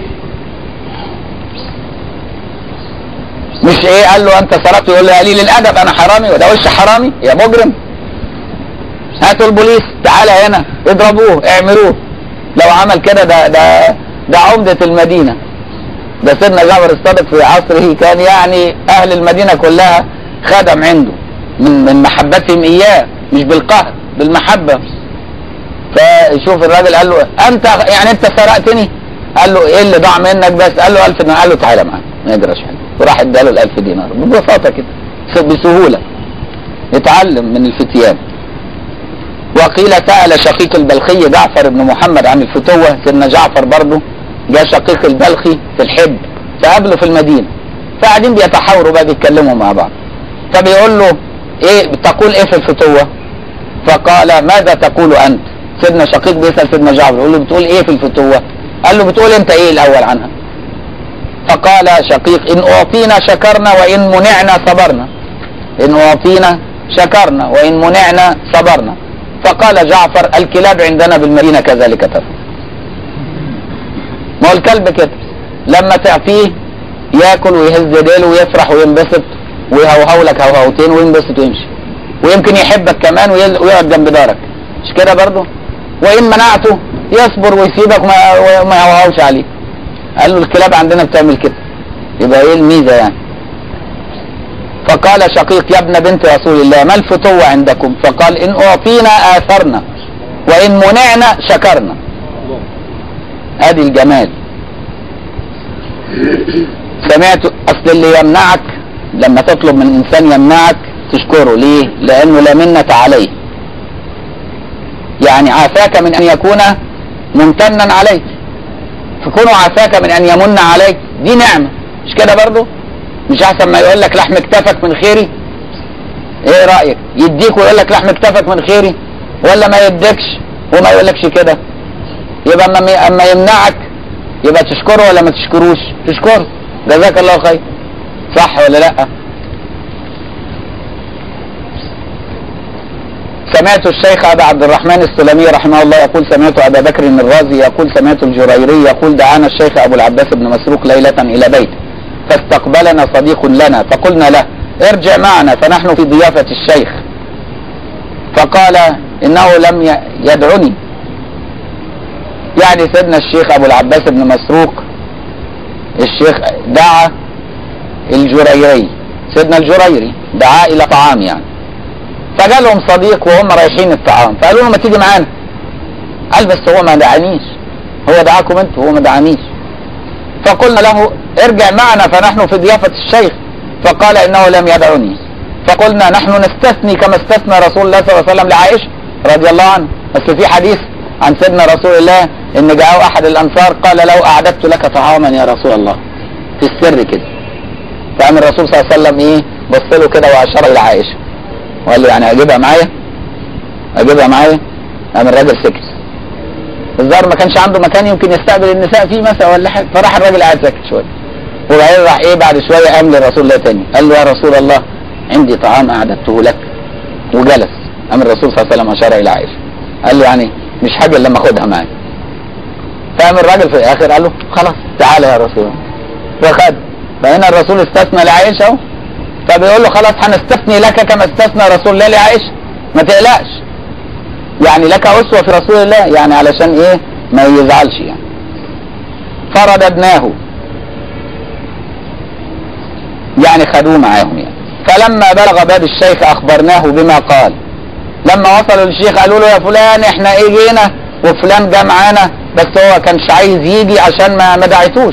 مش ايه قال له انت سرقت يقول له قليل الادب انا حرامي وده وش حرامي يا مجرم هاتوا البوليس تعالى هنا اضربوه اعملوه لو عمل كده ده ده ده عمدة المدينة ده سيدنا جعفر الصادق في عصره كان يعني اهل المدينة كلها خدم عنده من من محبتهم اياه مش بالقهر بالمحبة فيشوف الراجل قال له انت يعني انت سرقتني قال له ايه اللي ضاع منك بس قال له 1000 دينار قال له تعالى معايا ما يجراش حاجه وراح اداله ال 1000 دينار ببساطه كده بسهوله اتعلم من الفتيان وقيل سأل شقيق البلخي جعفر بن محمد عن الفتوة سيدنا جعفر برضه جاء شقيق البلخي في الحب فقابله في المدينة فقاعدين بيتحاوروا بقى بيتكلموا مع بعض فبيقول له ايه تقول ايه في الفتوة فقال ماذا تقول انت سيدنا شقيق بيسأل سيدنا جعفر يقول له بتقول ايه في الفتوة قال له بتقول انت ايه الاول عنها فقال شقيق ان اعطينا شكرنا وان منعنا صبرنا ان اعطينا شكرنا وان منعنا صبرنا فقال جعفر الكلاب عندنا بالمدينة كذلك تفعل ما هو الكلب كده لما تعطيه ياكل ويهز ديله ويفرح وينبسط ويهوهو لك هوهوتين وينبسط ويمشي ويمكن يحبك كمان ويقعد جنب دارك مش كده برضه وان منعته يصبر ويسيبك وما وما يهوهوش عليك قال له الكلاب عندنا بتعمل كده يبقى ايه الميزه يعني فقال شقيق يا ابن بنت رسول الله ما الفتوة عندكم فقال إن أعطينا آثرنا وإن منعنا شكرنا ادي الجمال سمعت اصل اللي يمنعك لما تطلب من انسان يمنعك تشكره ليه لانه لا منة عليه يعني عافاك من ان يكون ممتنا عليك فكونه عافاك من ان يمن عليك دي نعمة مش كده برضو مش احسن ما يقول لك لحم اكتفك من خيري ايه رأيك يديك ويقول لك لحم اكتفك من خيري ولا ما يديكش وما يقولكش كده يبقى اما اما يمنعك يبقى تشكره ولا ما تشكروش تشكره جزاك الله خير صح ولا لا سمعت الشيخ ابا عبد الرحمن السلمي رحمه الله يقول سمعت ابا بكر الرازي يقول سمعت الجريري يقول دعانا الشيخ ابو العباس بن مسروق ليله الى بيته فاستقبلنا صديق لنا فقلنا له ارجع معنا فنحن في ضيافه الشيخ فقال انه لم يدعني يعني سيدنا الشيخ ابو العباس بن مسروق الشيخ دعا الجريري سيدنا الجريري دعا الى طعام يعني فجالهم صديق وهم رايحين الطعام فقالوا له ما تيجي معانا قال بس هو ما دعانيش هو دعاكم انتوا هو ما دعانيش فقلنا له ارجع معنا فنحن في ضيافة الشيخ فقال انه لم يدعني فقلنا نحن نستثني كما استثنى رسول الله صلى الله عليه وسلم لعائشة رضي الله عنه بس في حديث عن سيدنا رسول الله ان جاءه احد الانصار قال لو اعددت لك طعاما يا رسول الله في السر كده فقام الرسول صلى الله عليه وسلم ايه بص له كده واشار الى عائشه وقال له يعني اجيبها معايا اجيبها معايا قام الراجل سكت الظاهر ما كانش عنده مكان يمكن يستقبل النساء فيه مثلا ولا حاجه فراح الراجل قاعد ساكت شويه وبعدين راح ايه بعد شويه قام لرسول الله تاني قال له يا رسول الله عندي طعام اعددته لك وجلس قام الرسول صلى الله عليه وسلم اشار الى عائشه قال له يعني مش حاجه الا لما اخدها معايا فقام الراجل في الاخر قال له خلاص تعالى يا رسول الله فخد فهنا الرسول استثنى لعائشه اهو فبيقول له خلاص هنستثني لك كما استثنى رسول الله لعائشه ما تقلقش يعني لك اسوه في رسول الله يعني علشان ايه ما يزعلش يعني فرددناه يعني خدوه معاهم يعني فلما بلغ باب الشيخ اخبرناه بما قال لما وصلوا للشيخ قالوا له يا فلان احنا ايه جينا وفلان جه معانا بس هو كانش عايز يجي عشان ما ما دعيتوش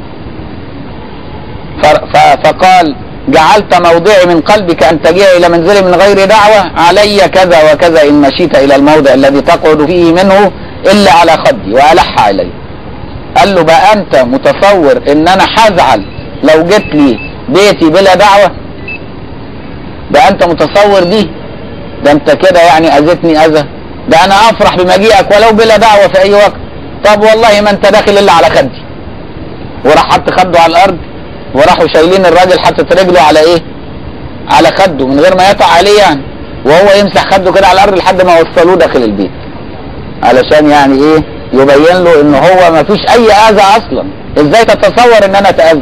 ف- ف- فقال جعلت موضعي من قلبك ان تجيء الى منزلي من غير دعوه علي كذا وكذا ان مشيت الى الموضع الذي تقعد فيه منه الا على خدي والح عليه قال له بقى انت متصور ان انا هزعل لو جيت لي بيتي بلا دعوه ده انت متصور دي ده انت كده يعني اذيتني اذى ده انا افرح بمجيئك ولو بلا دعوه في اي وقت طب والله ما انت داخل الا على خدي وراح حط خده على الارض وراحوا شايلين الراجل حاطط رجله على ايه على خده من غير ما يقع عليه يعني وهو يمسح خده كده على الارض لحد ما وصلوه داخل البيت علشان يعني ايه يبين له ان هو ما فيش اي اذى اصلا ازاي تتصور ان انا اتاذى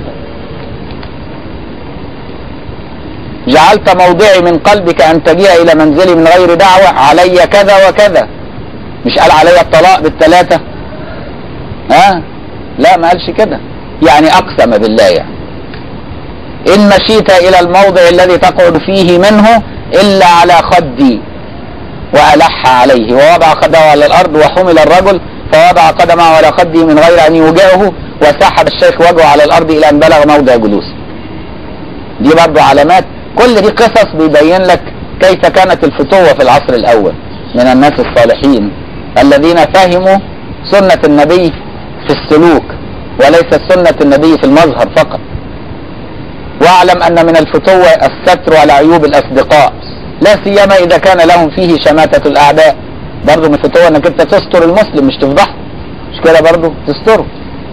جعلت موضعي من قلبك ان تجيء الى منزلي من غير دعوه علي كذا وكذا مش قال علي الطلاق بالثلاثه ها لا ما قالش كده يعني اقسم بالله يعني ان مشيت الى الموضع الذي تقعد فيه منه الا على خدي والح عليه ووضع خده على الارض وحمل الرجل فوضع قدمه على خده من غير ان يوجعه وسحب الشيخ وجهه على الارض الى ان بلغ موضع جلوسه دي برضو علامات كل دي قصص بيبين لك كيف كانت الفتوة في العصر الأول من الناس الصالحين الذين فهموا سنة النبي في السلوك وليس سنة النبي في المظهر فقط واعلم أن من الفتوة الستر على عيوب الأصدقاء لا سيما إذا كان لهم فيه شماتة الأعداء برضو من الفتوة أنك أنت تستر المسلم مش تفضحه مش كده برضو تستره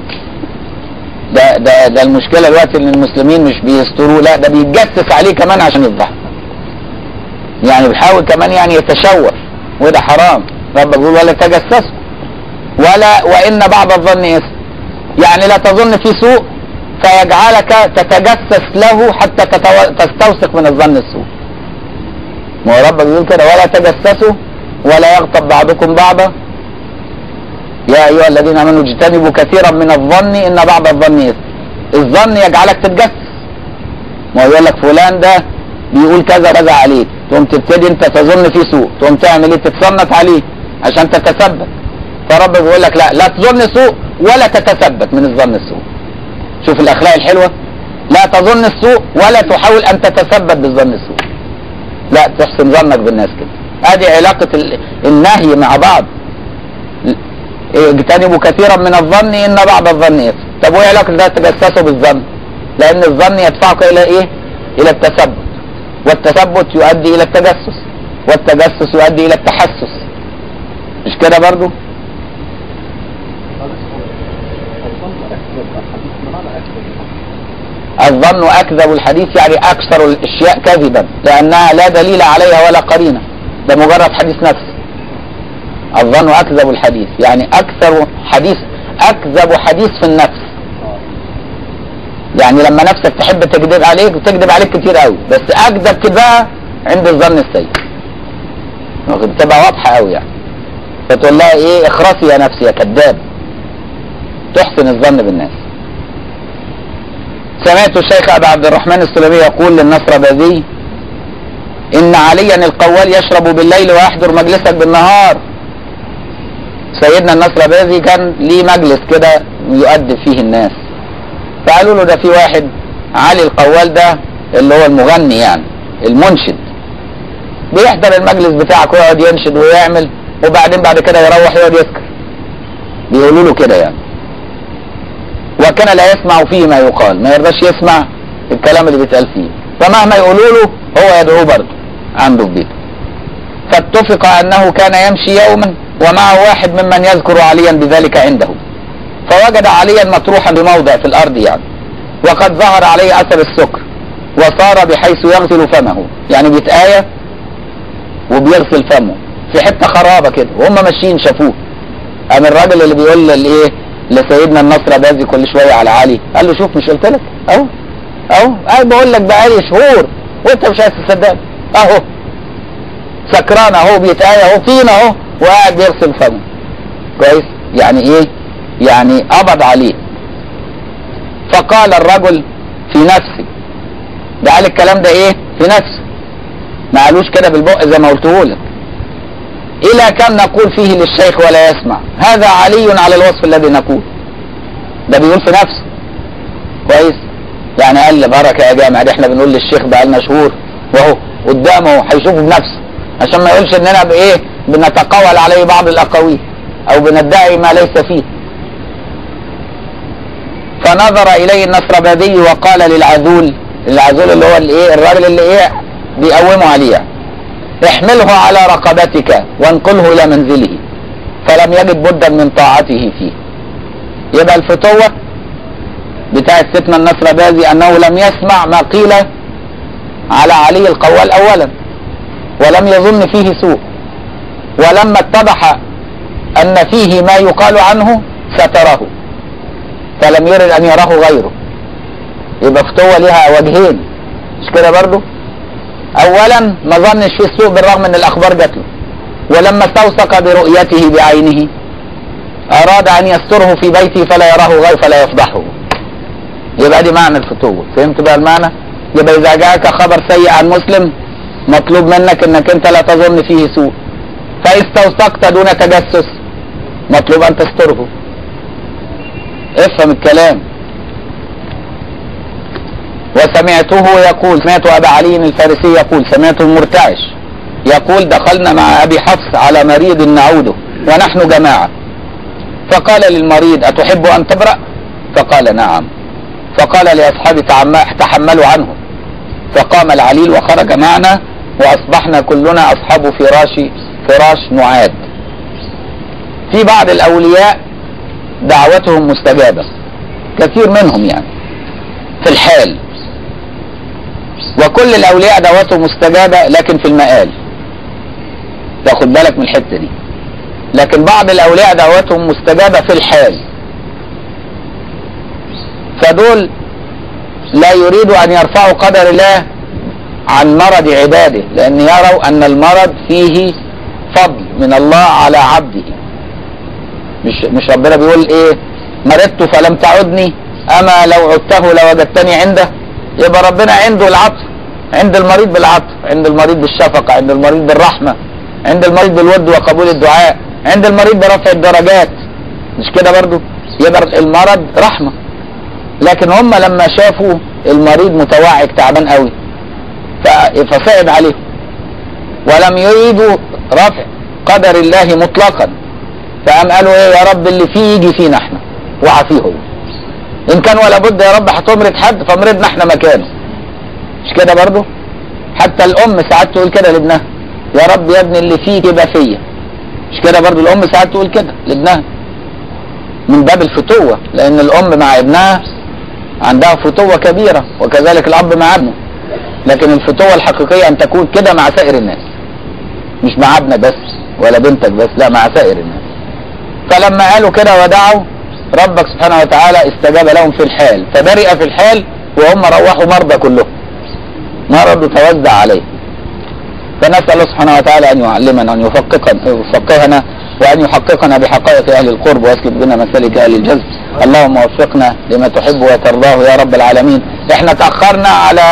ده ده ده المشكله دلوقتي ان المسلمين مش بيستروه لا ده بيتجسس عليه كمان عشان يفضحه يعني بيحاول كمان يعني يتشوف وده حرام ربك بيقول ولا تجسسوا ولا وان بعض الظن اسم يعني لا تظن في سوء فيجعلك تتجسس له حتى تتو... تستوثق من الظن السوء ما هو ربك بيقول كده ولا تجسسوا ولا يغتب بعضكم بعضا يا ايها الذين امنوا اجتنبوا كثيرا من الظن ان بعض الظن اثم الظن يجعلك تتجسس ما هو يقول لك فلان ده بيقول كذا كذا عليك تقوم تبتدي انت تظن فيه سوء تقوم تعمل ايه تتصنت عليه عشان تتثبت فرب بيقول لك لا لا تظن سوء ولا تتثبت من الظن السوء شوف الاخلاق الحلوه لا تظن السوء ولا تحاول ان تتثبت بالظن السوء لا تحسن ظنك بالناس كده ادي علاقه ال- النهي مع بعض اجتنبوا كثيرا من الظن ان بعض الظن اثم طب وايه علاقه ده تجسسوا بالظن لان الظن يدفعك الى ايه الى التثبت والتثبت يؤدي الى التجسس والتجسس يؤدي الى التحسس مش كده برضو الظن اكذب الحديث يعني اكثر الاشياء كذبا لانها لا دليل عليها ولا قرينه ده مجرد حديث نفس الظن اكذب الحديث يعني اكثر حديث اكذب حديث في النفس يعني لما نفسك تحب تكذب عليك وتكذب عليك كتير قوي بس اكذب كده عند الظن السيء بتبقى واضحه قوي يعني فتقول لها ايه اخرسي يا نفسي يا كذاب تحسن الظن بالناس سمعت الشيخ ابا عبد الرحمن السلمي يقول للنصر بذي ان عليا القوال يشرب بالليل ويحضر مجلسك بالنهار سيدنا النصر بازي كان ليه مجلس كده يؤدب فيه الناس فقالوا له ده في واحد علي القوال ده اللي هو المغني يعني المنشد بيحضر المجلس بتاعك ويقعد ينشد ويعمل وبعدين بعد كده يروح يقعد يسكر بيقولوا له كده يعني وكان لا يسمع فيه ما يقال ما يرضاش يسمع الكلام اللي بيتقال فيه فمهما يقولوا له هو يدعوه برضه عنده في بيته فاتفق انه كان يمشي يوما ومعه واحد ممن يذكر عليا بذلك عنده فوجد عليا مطروحا بموضع في الارض يعني وقد ظهر عليه اثر السكر وصار بحيث يغسل فمه يعني بيتآية وبيغسل فمه في حته خرابه كده وهم ماشيين شافوه قام الراجل اللي بيقول لايه لسيدنا النصر بازي كل شويه على علي قال له شوف مش قلت لك اهو اهو انا بقول لك بقالي شهور وانت مش عايز تصدقني اهو سكران اهو بيتآية اهو فينا اهو وقاعد بيغسل فمه كويس يعني ايه يعني قبض عليه فقال الرجل في نفسه ده قال الكلام ده ايه في نفسه ما قالوش كده بالبق زي ما قلته لك الى كم نقول فيه للشيخ ولا يسمع هذا علي على الوصف الذي نقول ده بيقول في نفسه كويس يعني قال لي بركه يا جامع ده احنا بنقول للشيخ بقالنا شهور وهو قدامه هيشوفه بنفسه عشان ما يقولش اننا بايه بنتقول عليه بعض الاقاويل او بندعي ما ليس فيه فنظر اليه النصربادي وقال للعذول العذول اللي هو الايه الراجل اللي ايه بيقومه عليه احمله على رقبتك وانقله الى منزله فلم يجد بدا من طاعته فيه يبقى الفتوة بتاعت فتنة النصر بازي انه لم يسمع ما قيل على علي القوال اولا ولم يظن فيه سوء ولما اتضح ان فيه ما يقال عنه ستره فلم يرد ان يراه غيره يبقى فتوة لها وجهين مش كده برضو اولا ما ظنش فيه السوء بالرغم ان الاخبار جات له ولما استوثق برؤيته بعينه اراد ان يستره في بيته فلا يراه غير فلا يفضحه يبقى دي معنى الفتوة فهمت بقى المعنى يبقى اذا جاءك خبر سيء عن مسلم مطلوب منك انك انت لا تظن فيه سوء فاستوثقت دون تجسس مطلوب ان تستره افهم الكلام وسمعته يقول سمعت ابا علي الفارسي يقول سمعت المرتعش يقول دخلنا مع ابي حفص على مريض نعوده ونحن جماعه فقال للمريض اتحب ان تبرأ فقال نعم فقال لاصحابه تحملوا عنه فقام العليل وخرج معنا واصبحنا كلنا اصحاب فراش فراش معاد في بعض الاولياء دعوتهم مستجابه كثير منهم يعني في الحال وكل الاولياء دعوتهم مستجابه لكن في المآل تاخد بالك من الحته دي لكن بعض الاولياء دعوتهم مستجابه في الحال فدول لا يريدوا ان يرفعوا قدر الله عن مرض عباده لان يروا ان المرض فيه فضل من الله على عبده مش مش ربنا بيقول ايه مرضت فلم تعدني اما لو عدته لوجدتني عنده يبقى ربنا عنده العطف عند المريض بالعطف عند المريض بالشفقة عند المريض بالرحمة عند المريض بالود وقبول الدعاء عند المريض برفع الدرجات مش كده برضو يبقى المرض رحمة لكن هم لما شافوا المريض متوعك تعبان قوي فصعب عليه ولم يريدوا رفع قدر الله مطلقا فقام قالوا ايه يا رب اللي فيه يجي فينا احنا وعافيه هو ان كان ولا بد يا رب هتمرض حد فمرضنا احنا مكانه مش كده برضو حتى الام ساعات تقول كده لابنها يا رب يا ابني اللي فيك يبقى فيا مش كده برضو الام ساعات تقول كده لابنها من باب الفتوة لان الام مع ابنها عندها فتوة كبيرة وكذلك الاب مع ابنه لكن الفتوة الحقيقية ان تكون كده مع سائر الناس مش مع ابنك بس ولا بنتك بس لا مع سائر الناس فلما قالوا كده ودعوا ربك سبحانه وتعالى استجاب لهم في الحال فبرئ في الحال وهم روحوا مرضى كلهم مرض توزع عليه فنسأل الله سبحانه وتعالى أن يعلمنا أن يفقهنا, يفقهنا وأن يحققنا بحقائق أهل القرب ويسلك بنا مسالك أهل الجزء اللهم وفقنا لما تحب وترضاه يا رب العالمين احنا تأخرنا على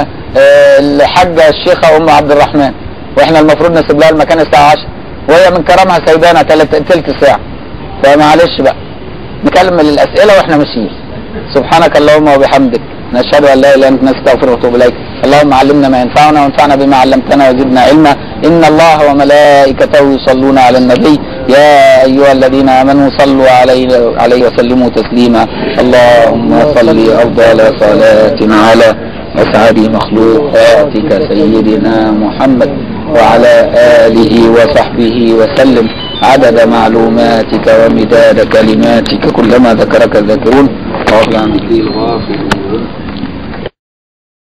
الحاجة الشيخة أم عبد الرحمن واحنا المفروض نسيب لها المكان الساعة 10 وهي من كرمها سايبانا تلت ساعة فمعلش بقى نكمل الأسئلة واحنا ماشيين سبحانك اللهم وبحمدك نشهد ان لا اله الا انت نستغفرك ونتوب اليك اللهم علمنا ما ينفعنا وانفعنا بما علمتنا وزدنا علما ان الله وملائكته يصلون على النبي يا ايها الذين امنوا صلوا عليه عليه وسلموا تسليما اللهم صل افضل صلاه على أسعد مخلوقاتك سيدنا محمد وعلى آله وصحبه وسلم عدد معلوماتك ومداد كلماتك كلما ذكرك الذاكرون وغفر عن الغافلون